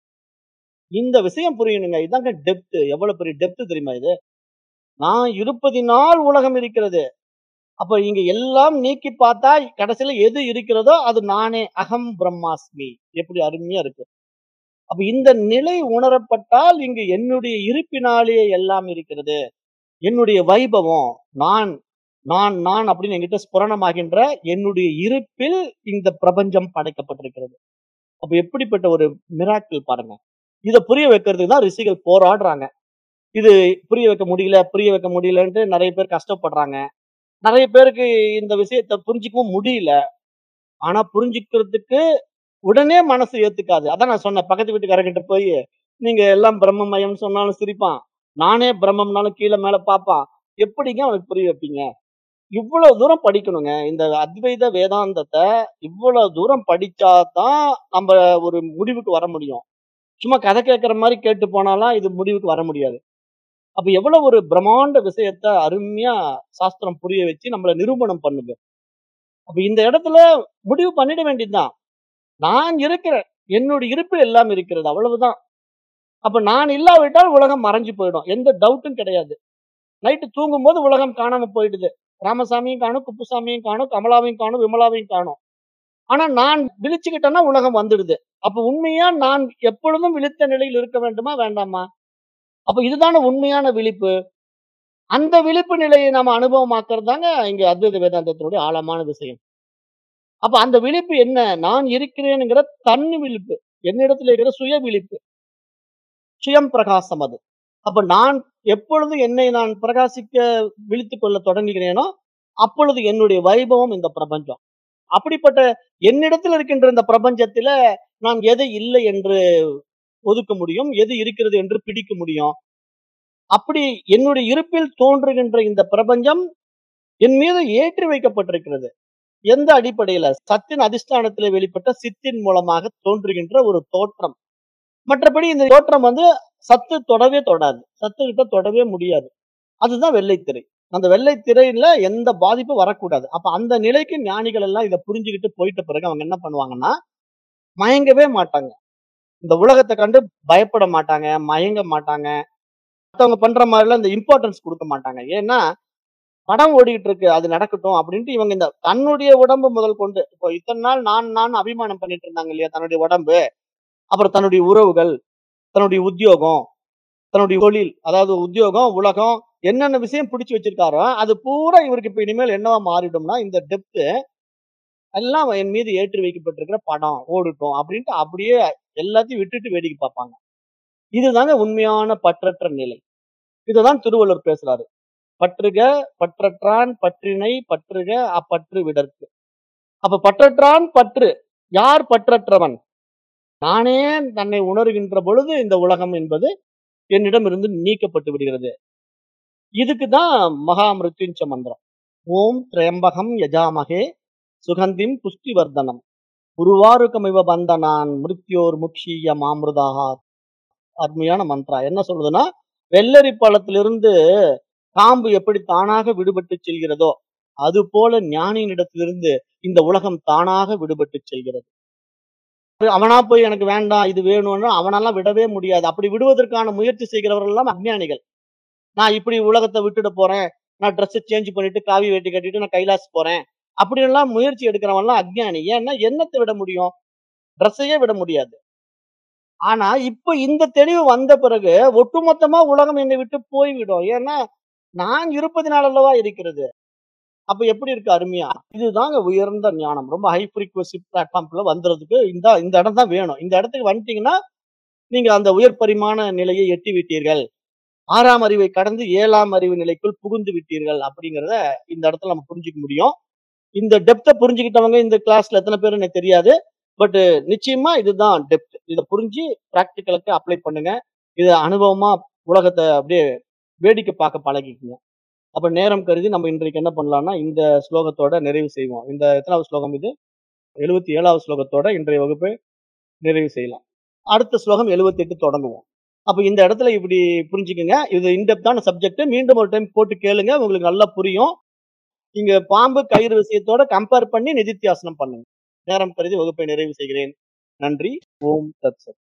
A: இந்த விஷயம் புரியணுங்க இதாங்க டெப்த் எவ்வளவு பெரிய டெப்த் தெரியுமா இது நான் இருப்பதினால் உலகம் இருக்கிறது அப்ப இங்க எல்லாம் நீக்கி பார்த்தா கடைசியில எது இருக்கிறதோ அது நானே அகம் பிரம்மாஸ்மி எப்படி அருமையா இருக்கு அப்ப இந்த நிலை உணரப்பட்டால் இங்கு என்னுடைய இருப்பினாலே எல்லாம் இருக்கிறது என்னுடைய வைபவம் நான் நான் நான் அப்படின்னு என்கிட்ட ஸ்புரணமாகின்ற என்னுடைய இருப்பில் இந்த பிரபஞ்சம் படைக்கப்பட்டிருக்கிறது அப்ப எப்படிப்பட்ட ஒரு மிராக்கிள் பாருங்க இத புரிய வைக்கிறதுக்கு தான் ரிஷிகள் போராடுறாங்க இது புரிய வைக்க முடியல புரிய வைக்க முடியலன்ட்டு நிறைய பேர் கஷ்டப்படுறாங்க நிறைய பேருக்கு இந்த விஷயத்த புரிஞ்சிக்கவும் முடியல ஆனா புரிஞ்சுக்கிறதுக்கு உடனே மனசு ஏத்துக்காது அதான் நான் சொன்னேன் பக்கத்து வீட்டுக்காரங்கிட்ட போய் நீங்க எல்லாம் பிரம்மமயம் சொன்னாலும் சிரிப்பான் நானே பிரம்மம்னாலும் கீழே மேல பாப்பான் எப்படிங்க அவனுக்கு புரிய வைப்பீங்க இவ்வளவு தூரம் படிக்கணுங்க இந்த அத்வைத வேதாந்தத்தை இவ்வளவு தூரம் படிச்சாதான் நம்ம ஒரு முடிவுக்கு வர முடியும் சும்மா கதை கேட்கிற மாதிரி கேட்டு போனாலாம் இது முடிவுக்கு வர முடியாது அப்ப எவ்வளவு ஒரு பிரம்மாண்ட விஷயத்த அருமையா சாஸ்திரம் புரிய வச்சு நம்மள நிரூபணம் பண்ணுது அப்ப இந்த இடத்துல முடிவு பண்ணிட வேண்டியதுதான் நான் இருக்கிறேன் என்னுடைய இருப்பு எல்லாம் இருக்கிறது அவ்வளவுதான் அப்ப நான் இல்லாவிட்டால் உலகம் மறைஞ்சு போயிடும் எந்த டவுட்டும் கிடையாது நைட்டு தூங்கும் போது உலகம் காணாம போயிடுது ராமசாமியும் காணும் குப்புசாமியும் காணும் கமலாவையும் காணும் விமலாவையும் காணும் ஆனா நான் விழிச்சுக்கிட்டேன்னா உலகம் வந்துடுது அப்ப உண்மையா நான் எப்பொழுதும் விழித்த நிலையில் இருக்க வேண்டுமா வேண்டாமா அப்ப இதுதானே உண்மையான விழிப்பு அந்த விழிப்பு நிலையை நம்ம அனுபவமாக்குறது தாங்க இங்க அத்வைத வேதாந்தத்தினுடைய ஆழமான விஷயம் அப்ப அந்த விழிப்பு என்ன நான் இருக்கிறேனுங்கிற தன் விழிப்பு என்னிடத்துல இருக்கிற சுய விழிப்பு சுயம் பிரகாசம் அது அப்ப நான் எப்பொழுது என்னை நான் பிரகாசிக்க விழித்துக் கொள்ள தொடங்குகிறேனோ அப்பொழுது என்னுடைய வைபவம் இந்த பிரபஞ்சம் அப்படிப்பட்ட என்னிடத்தில் இருக்கின்ற இந்த பிரபஞ்சத்துல நான் எதை இல்லை என்று ஒதுக்க முடியும் எது இருக்கிறது என்று பிடிக்க முடியும் அப்படி என்னுடைய இருப்பில் தோன்றுகின்ற இந்த பிரபஞ்சம் என் மீது ஏற்றி வைக்கப்பட்டிருக்கிறது எந்த அடிப்படையில சத்தின் அதிஷ்டானத்திலே வெளிப்பட்ட சித்தின் மூலமாக தோன்றுகின்ற ஒரு தோற்றம் மற்றபடி இந்த தோற்றம் வந்து சத்து தொடவே தொடாது சத்து கிட்ட தொடவே முடியாது அதுதான் வெள்ளைத்திரை அந்த வெள்ளைத்திரையில எந்த பாதிப்பும் வரக்கூடாது அப்ப அந்த நிலைக்கு ஞானிகள் எல்லாம் இதை புரிஞ்சுக்கிட்டு போயிட்ட பிறகு அவங்க என்ன பண்ணுவாங்கன்னா மயங்கவே மாட்டாங்க இந்த உலகத்தை கண்டு பயப்பட மாட்டாங்க மயங்க மாட்டாங்க மத்தவங்க பண்ற மாதிரிலாம் இந்த இம்பார்ட்டன்ஸ் கொடுக்க மாட்டாங்க ஏன்னா படம் ஓடிக்கிட்டு இருக்கு அது நடக்கட்டும் அப்படின்ட்டு இவங்க இந்த தன்னுடைய உடம்பு முதல் கொண்டு இப்போ இத்தனை நாள் நான் நான் அபிமானம் பண்ணிட்டு இருந்தாங்க இல்லையா தன்னுடைய உடம்பு அப்புறம் தன்னுடைய உறவுகள் தன்னுடைய உத்தியோகம் தன்னுடைய தொழில் அதாவது உத்தியோகம் உலகம் என்னென்ன விஷயம் பிடிச்சு வச்சிருக்காரோ அது பூரா இவருக்கு இப்ப இனிமேல் என்னவா மாறிடும்னா இந்த டெப்த் எல்லாம் என் மீது ஏற்றி வைக்கப்பட்டிருக்கிற படம் ஓடட்டும் அப்படின்ட்டு அப்படியே எல்லாத்தையும் விட்டுட்டு வேடிக்கை பார்ப்பாங்க இதுதாங்க உண்மையான பற்றற்ற நிலை இதுதான் திருவள்ளுவர் பேசுறாரு பற்றுக பற்றற்றான் பற்றினை பற்றுக அப்பற்று விடற்கு அப்ப பற்றற்றான் பற்று யார் பற்றற்றவன் நானே தன்னை உணர்கின்ற பொழுது இந்த உலகம் என்பது என்னிடமிருந்து நீக்கப்பட்டு விடுகிறது இதுக்கு தான் மகா மிருத்யுஞ்ச மந்திரம் ஓம் திரையம்பகம் யஜாமகே சுகந்திம் புஷ்டிவர்தனம் உருவாருக்கமிவ பந்தனான் மிருத்யோர் முக்ஷீய மாமிருதாக அருமையான மந்த்ரா என்ன சொல்றதுன்னா வெள்ளரி பழத்திலிருந்து காம்பு எப்படி தானாக விடுபட்டு செல்கிறதோ அது போல ஞானியினிடத்திலிருந்து இந்த உலகம் தானாக விடுபட்டு செல்கிறது அவனா போய் எனக்கு வேண்டாம் இது வேணும்னு அவனெல்லாம் விடவே முடியாது அப்படி விடுவதற்கான முயற்சி செய்கிறவர்கள் எல்லாம் அஜ்ஞானிகள் நான் இப்படி உலகத்தை விட்டுட்டு போறேன் நான் ட்ரெஸ் சேஞ்ச் பண்ணிட்டு காவி வேட்டி கட்டிட்டு நான் கைலாஸ் போறேன் அப்படி எல்லாம் முயற்சி எடுக்கிறவன்லாம் அஜ்ஞானி ஏன்னா என்னத்தை விட முடியும் ட்ரெஸ்ஸையே விட முடியாது ஆனா இப்ப இந்த தெளிவு வந்த பிறகு ஒட்டுமொத்தமா உலகம் என்னை விட்டு போய்விடும் ஏன்னா நான் இருப்பதினால அல்லவா இருக்கிறது அப்ப எப்படி இருக்கு அருமையா இதுதாங்க உயர்ந்த ஞானம் ரொம்ப ஹை ஃப்ரீக்வன்சி பிளாட்ஃபார்ம்குள்ள வந்துறதுக்கு இந்த இந்த இடம் தான் வேணும் இந்த இடத்துக்கு வந்துட்டீங்கன்னா நீங்க அந்த உயர் பரிமாண நிலையை எட்டி விட்டீர்கள் ஆறாம் அறிவை கடந்து ஏழாம் அறிவு நிலைக்குள் புகுந்து விட்டீர்கள் அப்படிங்கிறத இந்த இடத்துல நம்ம புரிஞ்சுக்க முடியும் இந்த டெப்த்தை புரிஞ்சுக்கிட்டவங்க இந்த கிளாஸ்ல எத்தனை பேர் எனக்கு தெரியாது பட் நிச்சயமா இதுதான் டெப்த் இதை புரிஞ்சு பிராக்டிக்கலுக்கு அப்ளை பண்ணுங்க இதை அனுபவமா உலகத்தை அப்படியே வேடிக்கை பார்க்க பழகிக்குங்க அப்ப நேரம் கருதி நம்ம இன்றைக்கு என்ன பண்ணலாம்னா இந்த ஸ்லோகத்தோட நிறைவு செய்வோம் இந்த எத்தனாவது ஸ்லோகம் இது எழுபத்தி ஏழாவது ஸ்லோகத்தோட இன்றைய வகுப்பை நிறைவு செய்யலாம் அடுத்த ஸ்லோகம் எழுபத்தி எட்டு தொடங்குவோம் அப்ப இந்த இடத்துல இப்படி புரிஞ்சுக்குங்க இது இன்டெப்தான சப்ஜெக்ட் மீண்டும் ஒரு டைம் போட்டு கேளுங்க உங்களுக்கு நல்லா புரியும் இங்க பாம்பு கயிறு விஷயத்தோட கம்பேர் பண்ணி நிதித்தியாசனம் பண்ணுங்க நேரம் கருதி வகுப்பை நிறைவு செய்கிறேன் நன்றி ஓம் தத் சத்